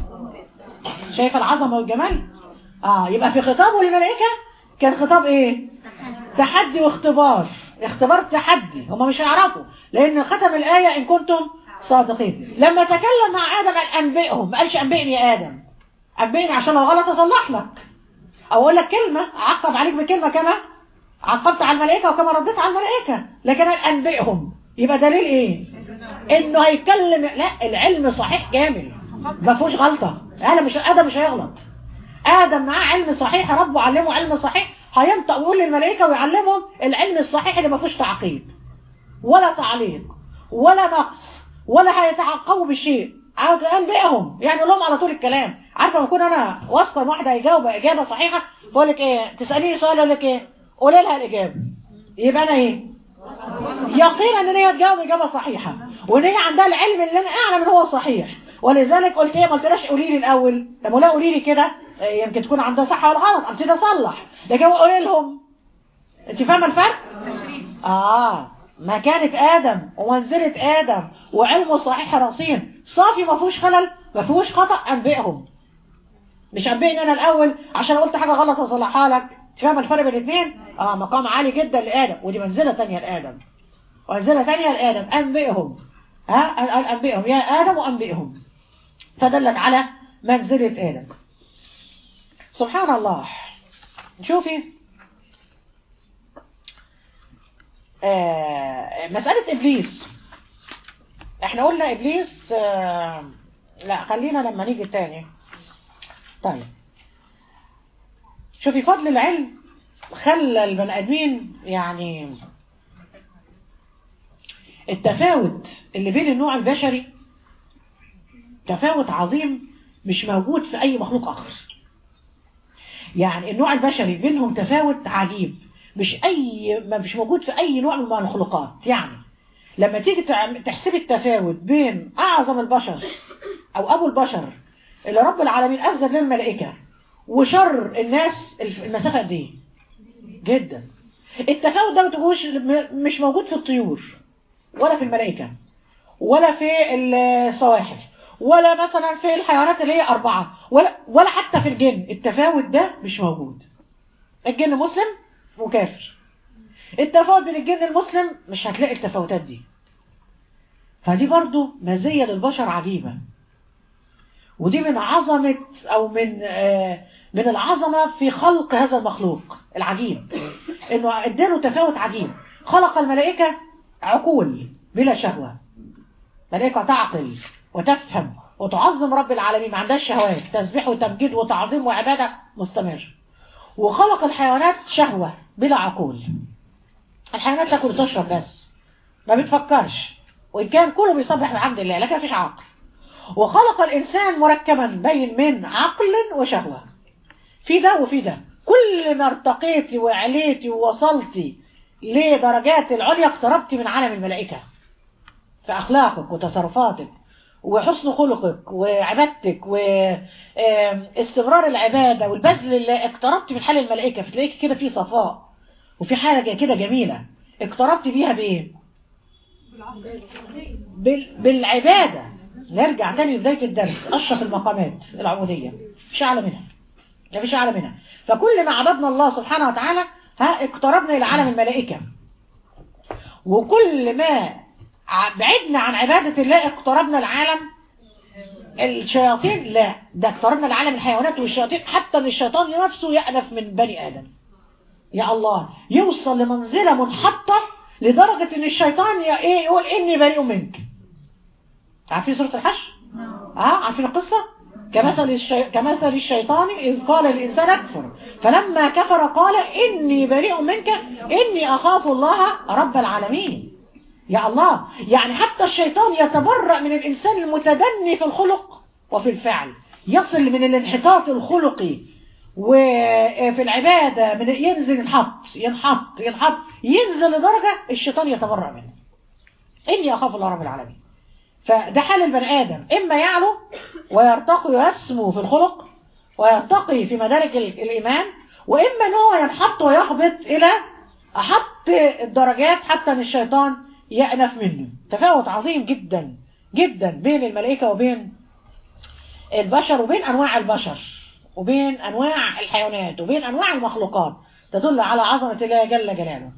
شايفه العظمه والجمال اه يبقى في خطابه للملائكه كان خطاب ايه تحدي واختبار اختبار تحدي هما مش هيعرفوا لان ختم الايه ان كنتم صادقين لما تكلم مع ادم قال انبئهم ما قالش انبئني يا ادم انبئني عشان لو غلط اصلح لك او اقول لك كلمه اعقب عليك بكلمه كما عقبت على الملائكه وكما رديت على الملائكه لكن قال انبئهم يبقى دليل ايه انه هيتكلم لا العلم صحيح كامل ما فيهوش غلطه انا مش ادم مش هيغلط ادم معاه علم صحيح ربه علمه علم صحيح هينطق ويقول للملائكه ويعلمهم العلم الصحيح اللي ما فيهوش تعقيب ولا تعليق ولا نقص ولا هيتعقبوا بشيء عاوز انبئهم يعني لهم على طول الكلام عارفه لما اكون انا واثقه ان واحد هيجاوب اجابه صحيحه فاقول لك ايه تساليني سؤال اقول لك ايه قولي لها الاجابه يبقى انا ايه يقينا ان هي تجاوب اجابه صحيحه وان هي عندها العلم اللي انا اعلم ان هو صحيح ولذلك قلت ايه ما قلتلاش قولي لي الاول طب ولا قولي لي كده إيه، يمكن تكون عندها صح ولا غلط ابتدي اصلح لكن قولي لهم انت فاهمه الفرق اه مكانة آدم ومنزلة آدم وعلمه صحيح رصين صافي ما فيهوش خلل ما فيهوش خطأ أنبئهم مش أنبئني أنا الأول عشان قلت حاجة غلط أصلحها لك فاهم الفرق بين الاثنين؟ اه مقام عالي جدا لآدم ودي منزلة تانية لآدم ومنزلة تانية لآدم أنبئهم ها قال أنبئهم يا آدم وأنبئهم فدلت على منزلة آدم سبحان الله شوفي آه مسألة إبليس احنا قلنا إبليس آه لا خلينا لما نيجي تاني طيب شوفي فضل العلم خلى البني ادمين يعني التفاوت اللي بين النوع البشري تفاوت عظيم مش موجود في اي مخلوق اخر يعني النوع البشري بينهم تفاوت عجيب مش اي ما مش موجود في اي نوع من المخلوقات يعني لما تيجي تعم- تحسبي التفاوت بين اعظم البشر او ابو البشر اللي رب العالمين اسجد للملائكه وشر الناس الف- المسافه قد ايه جدا التفاوت ده ما تجوش م- مش موجود في الطيور ولا في الملائكه ولا في الصواحف ولا مثلا في الحيوانات اللي هي أربعة ولا, ولا حتى في الجن التفاوت ده مش موجود الجن مسلم وكافر التفاوت بين الجن المسلم مش هتلاقي التفاوتات دي فدي برضو مزية للبشر عجيبة ودي من عظمة أو من آه من العظمة في خلق هذا المخلوق العجيب إنه اداله تفاوت عجيب خلق الملائكة عقول بلا شهوة ملائكة تعقل وتفهم وتعظم رب العالمين ما عندهاش شهوات تسبيح وتمجيد وتعظيم وعبادة مستمر وخلق الحيوانات شهوة بلا عقول الحيوانات تاكل وتشرب بس ما بتفكرش وإن كان كله بيسبح بحمد الله لكن مفيش عقل وخلق الإنسان مركبا بين من عقل وشهوة في ده وفي ده كل ما ارتقيتي وعليتي ووصلتي لدرجات العليا اقتربتي من عالم الملائكة في أخلاقك وتصرفاتك وحسن خلقك وعبادتك واستمرار العبادة والبذل اللي اقتربتي من حال الملائكة فتلاقيك كده في صفاء وفي حاجة كده جميلة اقتربتي بيها بإيه؟ بال... بالعبادة نرجع تاني لبداية الدرس أشرف المقامات العبودية مش أعلى منها لا مش أعلى منها فكل ما عبدنا الله سبحانه وتعالى ها اقتربنا إلى عالم الملائكة وكل ما ع- بعدنا عن عبادة الله اقتربنا لعالم الشياطين لا ده اقتربنا لعالم الحيوانات والشياطين حتى ان الشيطان نفسه يأنف من بني آدم يا الله يوصل لمنزلة منحطة لدرجة ان الشيطان ي- ايه يقول اني بريء منك عارفين سورة الحشر؟ اه عارفين القصة؟ كمثل, الشي... كمثل الشيطان إذ قال الإنسان أكفر فلما كفر قال إني بريء منك إني أخاف الله رب العالمين يا الله يعني حتى الشيطان يتبرأ من الإنسان المتدني في الخلق وفي الفعل يصل من الانحطاط الخلقي وفي العبادة من ينزل ينحط ينحط ينحط ينزل لدرجة الشيطان يتبرأ منه إني أخاف الله رب العالمين فده حال البني آدم إما يعلو ويرتقي ويسمو في الخلق ويرتقي في مدارج ال- الإيمان وإما أن هو ينحط ويهبط إلى أحط الدرجات حتى أن الشيطان يأنف منه تفاوت عظيم جدا جدا بين الملائكة وبين البشر وبين أنواع البشر وبين أنواع الحيوانات وبين أنواع المخلوقات تدل على عظمة الله جل جلاله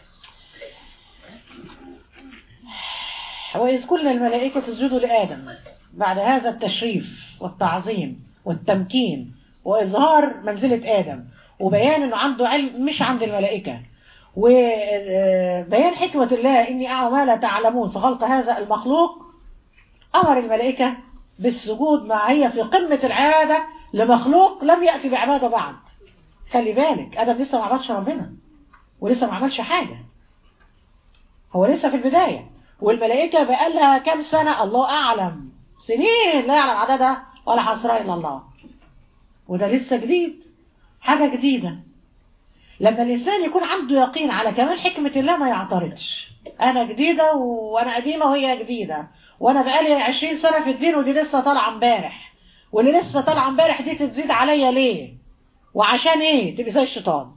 وإذ كل الملائكة تسجدوا لآدم بعد هذا التشريف والتعظيم والتمكين وإظهار منزلة آدم وبيان أنه عنده علم مش عند الملائكة وبيان حكمة الله إني أعلم ما لا تعلمون في خلق هذا المخلوق أمر الملائكة بالسجود مع هي في قمة العادة لمخلوق لم يأتي بعبادة بعد خلي بالك آدم لسه ما عبدش ربنا ولسه ما عملش حاجة هو لسه في البداية والملائكة بقى لها كام سنة الله أعلم سنين لا يعلم عددها ولا حصرها إلا الله وده لسه جديد حاجة جديدة لما الإنسان يكون عنده يقين على كمال حكمة الله ما يعترضش أنا جديدة وأنا قديمة وهي جديدة وأنا بقالي 20 سنة في الدين ودي لسه طالعة امبارح واللي لسه طالعة امبارح دي تزيد عليا ليه وعشان ايه تبقى زي الشيطان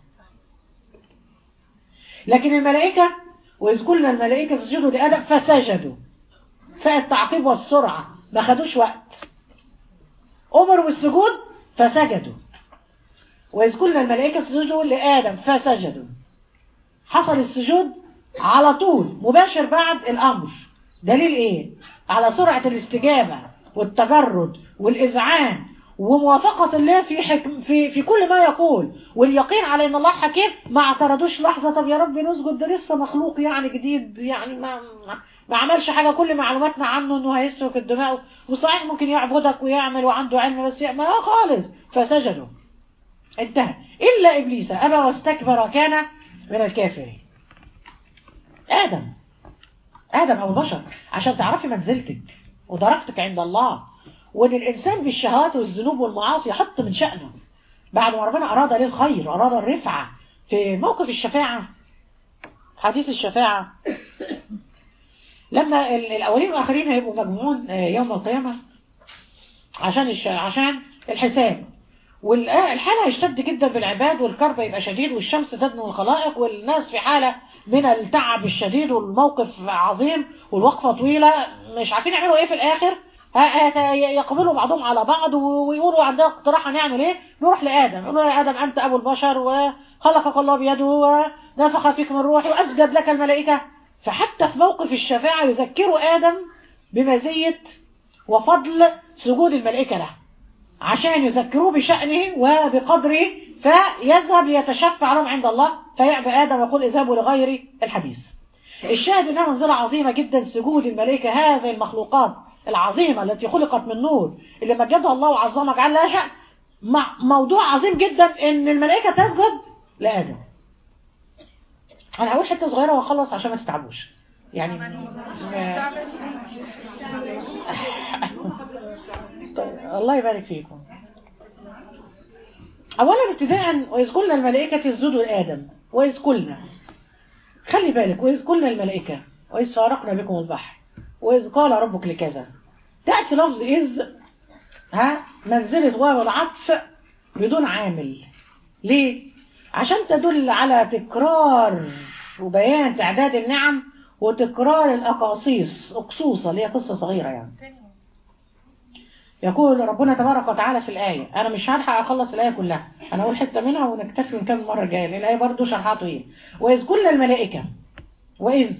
لكن الملائكة وإذ قلنا الملائكة سجدوا لآدم فسجدوا فالتعقيب والسرعة ما خدوش وقت أمروا بالسجود فسجدوا وإذ قلنا الملائكة سجدوا لآدم فسجدوا حصل السجود على طول مباشر بعد الأمر دليل إيه؟ على سرعة الاستجابة والتجرد والإذعان وموافقة الله في حكم في في كل ما يقول واليقين على ان الله حكيم ما اعترضوش لحظة طب يا رب نسجد ده لسه مخلوق يعني جديد يعني ما ما, ما عملش حاجة كل معلوماتنا عنه انه هيسرق الدماء وصحيح ممكن يعبدك ويعمل وعنده علم بس ما خالص فسجدوا انتهى الا ابليس ابى واستكبر وكان من الكافرين ادم ادم او البشر عشان تعرفي منزلتك ودرجتك عند الله وان الانسان بالشهوات والذنوب والمعاصي يحط من شأنه بعد ما ربنا اراد له الخير اراد الرفعة في موقف الشفاعة حديث الشفاعة لما ال- الاولين والاخرين هيبقوا مجموعون آه، يوم القيامة عشان الش... عشان الحساب والحالة هيشتد جدا بالعباد والكرب يبقى شديد والشمس تدنو الخلائق والناس في حالة من التعب الشديد والموقف عظيم والوقفة طويلة مش عارفين يعملوا ايه في الاخر ها- ها- يقبلوا بعضهم على بعض ويقولوا عندنا اقتراح هنعمل ايه نروح لآدم يقولوا يا آدم أنت أبو البشر وخلقك الله بيده ونفخ فيك من روحي وأسجد لك الملائكة فحتى في موقف الشفاعة يذكروا آدم بمزية وفضل سجود الملائكة له عشان يذكروه بشأنه وبقدره فيذهب ليتشفع لهم عند الله فيأبى آدم ويقول اذهبوا لغير الحديث الشاهد انها منزلة عظيمة جدا سجود الملائكة هذه المخلوقات العظيمة التي خلقت من نور اللي مجدها الله وعظمها وجعل لها شأن مع- موضوع عظيم جدا ان الملائكة تسجد لآدم انا هقول حتة صغيرة واخلص عشان ما تتعبوش يعني ما- طيب، الله يبارك فيكم اولا ابتداء واذ قلنا الملائكه اسجدوا لادم واذ قلنا خلي بالك واذ قلنا الملائكه واذ فارقنا بكم البحر واذ قال ربك لكذا تاتي لفظ اذ ها منزله واو العطف بدون عامل ليه عشان تدل على تكرار وبيان تعداد النعم وتكرار الاقاصيص اقصوصه اللي هي قصه صغيره يعني يقول ربنا تبارك وتعالى في الآية أنا مش هلحق أخلص الآية كلها أنا أقول حتة منها ونكتفي ونكمل المرة الجاية لأن الآية برضه شرحها طويل وإذ قلنا الملائكة وإذ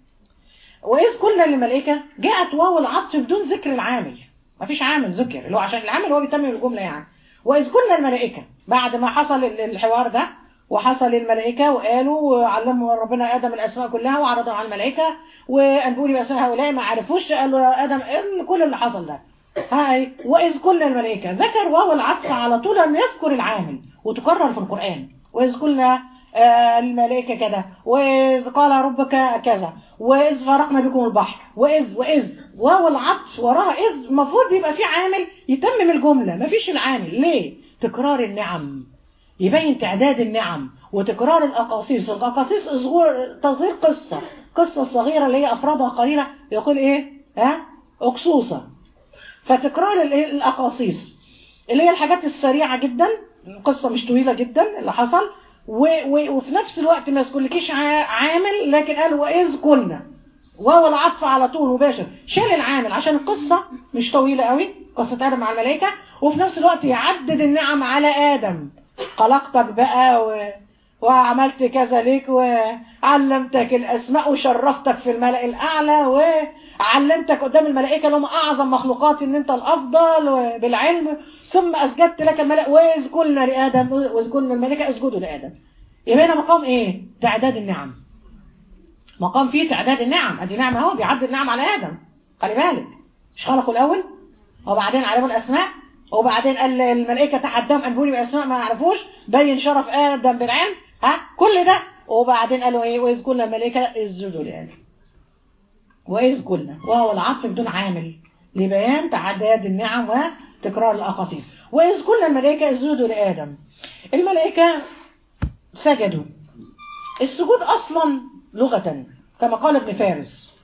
وإذ قلنا للملائكة جاءت واو العطف بدون ذكر العامل مفيش عامل ذكر اللي هو عشان العامل هو بيتمم الجملة يعني وإذ قلنا الملائكة بعد ما حصل ال- الحوار ده وحصل الملائكة وقالوا وعلموا ربنا آدم الأسماء كلها وعرضوا على الملائكة وأنبوا لي بأسماء هؤلاء ما عرفوش قالوا يا آدم إيه كل اللي حصل ده هاي وإذ قلنا الملائكة ذكر واو العطف على طول لم يذكر العامل وتكرر في القرآن وإذ قلنا آه، الملائكة كذا وإذ قال ربك كذا وإذ فرقنا بكم البحر وإذ وإذ واو العطف وراها إذ المفروض يبقى في عامل يتمم الجملة مفيش العامل ليه؟ تكرار النعم يبين تعداد النعم وتكرار الأقاصيص الأقاصيص إصغور- تصغير قصة قصة صغيرة اللي هي أفرادها قليلة يقول إيه؟ ها؟ أقصوصة فتكرار ال- الأقاصيص اللي هي الحاجات السريعة جدا القصة مش طويلة جدا اللي حصل و و وفي نفس الوقت ما يذكرلكيش ع- عامل لكن قال وإذ قلنا واو العطف على طول مباشر شال العامل عشان القصة مش طويلة قوي قصة آدم مع الملائكة وفي نفس الوقت يعدد النعم على آدم خلقتك بقى و... وعملت كذا ليك وعلمتك الأسماء وشرفتك في الملأ الأعلى وعلمتك قدام الملائكة اللي هم أعظم مخلوقات إن أنت الأفضل بالعلم ثم أسجدت لك الملأ وإذ قلنا لآدم وإذ قلنا الملائكة اسجدوا لآدم يبقى هنا مقام إيه؟ تعداد النعم مقام فيه تعداد النعم ادي نعمه اهو بيعدد النعم على ادم خلي بالك مش خلقه الاول وبعدين علموا الاسماء وبعدين قال الملائكه تحداهم ان بولي باسماء ما يعرفوش بين شرف ادم بالعلم ها كل ده وبعدين قالوا ايه واذ قلنا الملائكه اسجدوا لادم واذ قلنا وهو العطف بدون عامل لبيان تعداد النعم وتكرار الاقاصيص واذ قلنا الملائكه اسجدوا لادم الملائكه سجدوا السجود اصلا لغة كما قال ابن فارس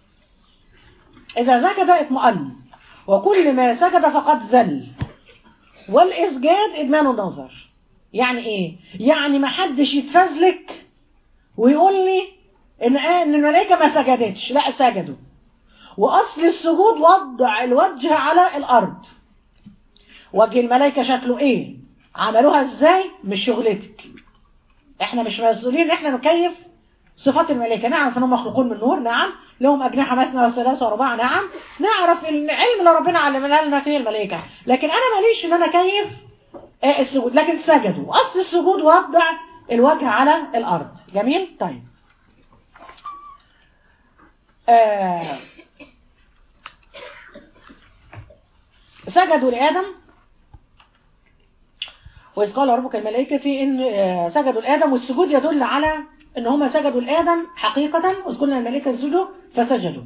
إذا سجد اطمأن وكل ما سجد فقد ذل والإسجاد إدمان النظر يعني إيه؟ يعني ما حدش يتفزلك ويقول لي إن إن الملائكة ما سجدتش لا سجدوا وأصل السجود وضع الوجه على الأرض وجه الملائكة شكله إيه؟ عملوها إزاي؟ مش شغلتك إحنا مش مسؤولين إن إحنا نكيف صفات الملائكة نعرف انهم مخلوقون من نور نعم لهم أجنحة مثنى وثلاثة ورباع نعم نعرف العلم اللي ربنا علمنا لنا فيه الملائكة لكن أنا ماليش إن أنا كيف آه، السجود لكن سجدوا أصل السجود وضع الوجه على الأرض جميل طيب آه سجدوا لآدم وإذ قال ربك الملائكة إن آه، سجدوا لآدم والسجود يدل على إن هم سجدوا لآدم حقيقة وإذ قلنا الملائكة اسجدوا فسجدوا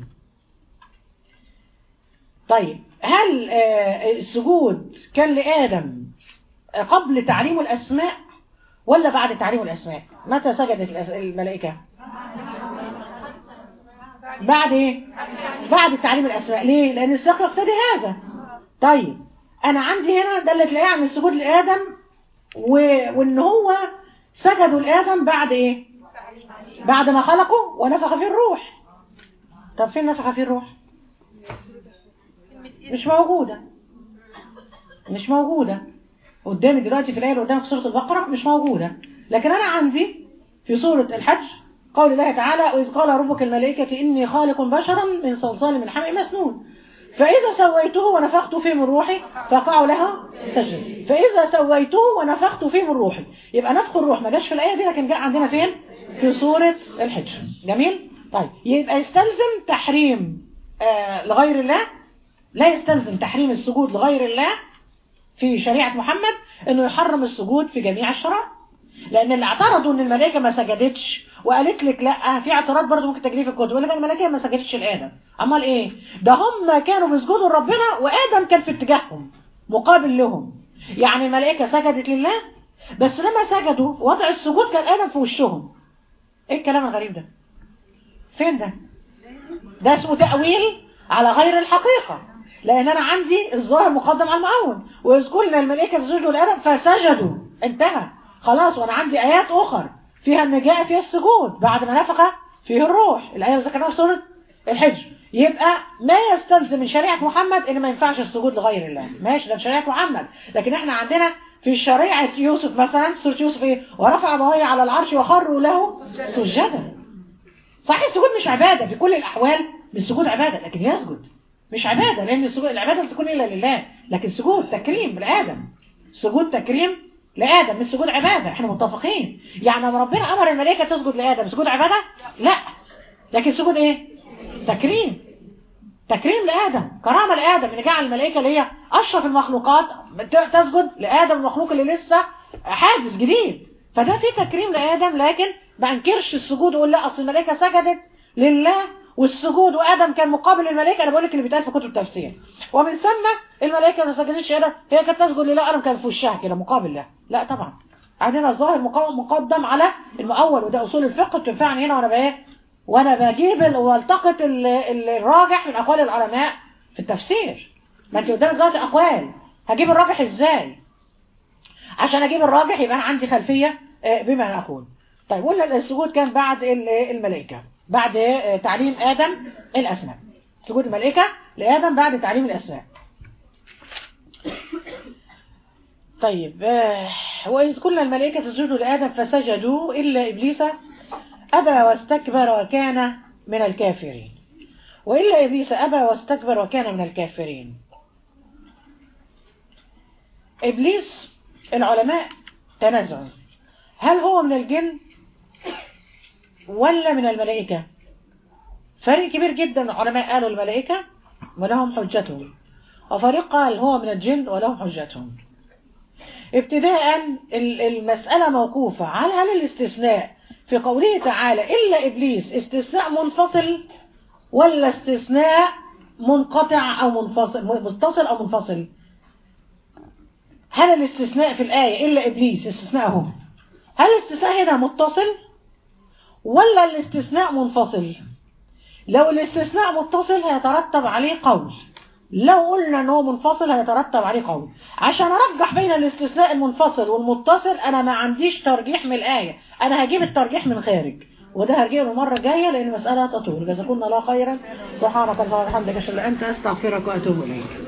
طيب هل آه، السجود كان لآدم قبل تعليم الأسماء ولا بعد تعليم الأسماء متى سجدت الأس- الملائكة بعد ايه بعد تعليم الأسماء ليه لأن السياق يقتضي هذا طيب أنا عندي هنا دلت الآية عن السجود لآدم و... وإن هو سجدوا لآدم بعد إيه بعد ما خلقه ونفخ فيه الروح طب فين نفخ فيه الروح مش موجودة مش موجودة قدامي دلوقتي في الآية اللي قدامي في سورة البقرة مش موجودة لكن أنا عندي في سورة الحج قول الله تعالى وإذ قال ربك الملائكة إني خالق بشرا من صلصال من حمأ مسنون فإذا سويته ونفخت فيه من روحي فقعوا لها سجد فإذا سويته ونفخت فيه من روحي يبقى نفخ الروح ما جاش في الآية دي لكن جاء عندنا فين في سورة الحج جميل طيب يبقى يستلزم تحريم آه لغير الله لا يستلزم تحريم السجود لغير الله في شريعة محمد انه يحرم السجود في جميع الشرائع لان اللي اعترضوا ان الملائكه ما سجدتش وقالت لك لا في اعتراض برضه ممكن تجري في الكتب يقول لك الملائكه ما سجدتش لادم امال ايه ده هم كانوا بيسجدوا لربنا وادم كان في اتجاههم مقابل لهم يعني الملائكه سجدت لله بس لما سجدوا وضع السجود كان آدم في وشهم ايه الكلام الغريب ده فين ده ده اسمه تأويل على غير الحقيقة لأن أنا عندي الظاهر مقدم على المؤول ويذكرنا الملائكة سجدوا لآدم فسجدوا انتهى خلاص وأنا عندي آيات أخر فيها النجاة فيها السجود بعد ما نفخ فيه الروح الآية اللي ذكرناها في سورة الحجر يبقى ما يستلزم من شريعة محمد إن ما ينفعش السجود لغير الله ماشي ده في شريعة محمد لكن احنا عندنا في شريعة يوسف مثلا سورة يوسف ايه ورفع أبويه على العرش وخروا له سجدا صحيح السجود مش عبادة في كل الأحوال السجود عبادة لكن يسجد مش عبادة لأن السجود العبادة لا تكون إلا لله لكن سجود تكريم لآدم سجود تكريم لآدم مش سجود عبادة احنا متفقين يعني لما ربنا أمر الملائكة تسجد لآدم سجود عبادة لا لكن سجود ايه تكريم تكريم لآدم كرامة لآدم ان جعل الملائكة اللي هي أشرف المخلوقات تسجد لآدم المخلوق اللي لسه حادث جديد فده في تكريم لآدم لكن ما انكرش السجود وقول لا أصل الملائكة سجدت لله والسجود وآدم كان مقابل الملائكة أنا بقول لك اللي بيتقال في كتب التفسير ومن ثم الملائكة ما سجدتش آدم هي كانت تسجد لله آدم كان في وشها كده مقابل له لا طبعا عندنا الظاهر مقدم على المؤول وده أصول الفقه بتنفعني هنا وأنا بإيه وانا بجيب ال- والتقط ال- ال- الراجح من اقوال العلماء في التفسير ما انت قدامك دلوقتي اقوال هجيب الراجح ازاي عشان اجيب الراجح يبقى انا عندي خلفيه آه، بما انا اقول طيب قلنا السجود كان بعد ال- الملائكه بعد آه، تعليم ادم الاسماء سجود الملائكه لادم بعد تعليم الاسماء طيب آه، وإذ كل الملائكة تسجدوا لآدم فسجدوا إلا إبليس أبى واستكبر وكان من الكافرين وإلا إبليس أبى واستكبر وكان من الكافرين إبليس العلماء تنازعوا هل هو من الجن ولا من الملائكة فريق كبير جدا العلماء قالوا الملائكة ولهم حجتهم وفريق قال هو من الجن ولهم حجتهم ابتداء ال- المسألة موقوفة على هل الاستثناء في قوله تعالى إلا إبليس استثناء منفصل ولا استثناء منقطع أو منفصل متصل أو منفصل هل الاستثناء في الآية إلا إبليس استثناءه هل الاستثناء هنا متصل ولا الاستثناء منفصل لو الاستثناء متصل هيترتب عليه قول لو قلنا ان هو منفصل هيترتب عليه قول عشان ارجح بين الاستثناء المنفصل والمتصل انا ما عنديش ترجيح من الايه انا هجيب الترجيح من خارج وده هرجعه المره الجايه لان المساله تطول جزاكم الله خيرا سبحانك اللهم وبحمدك اشهد ان لا اله الا انت استغفرك واتوب اليك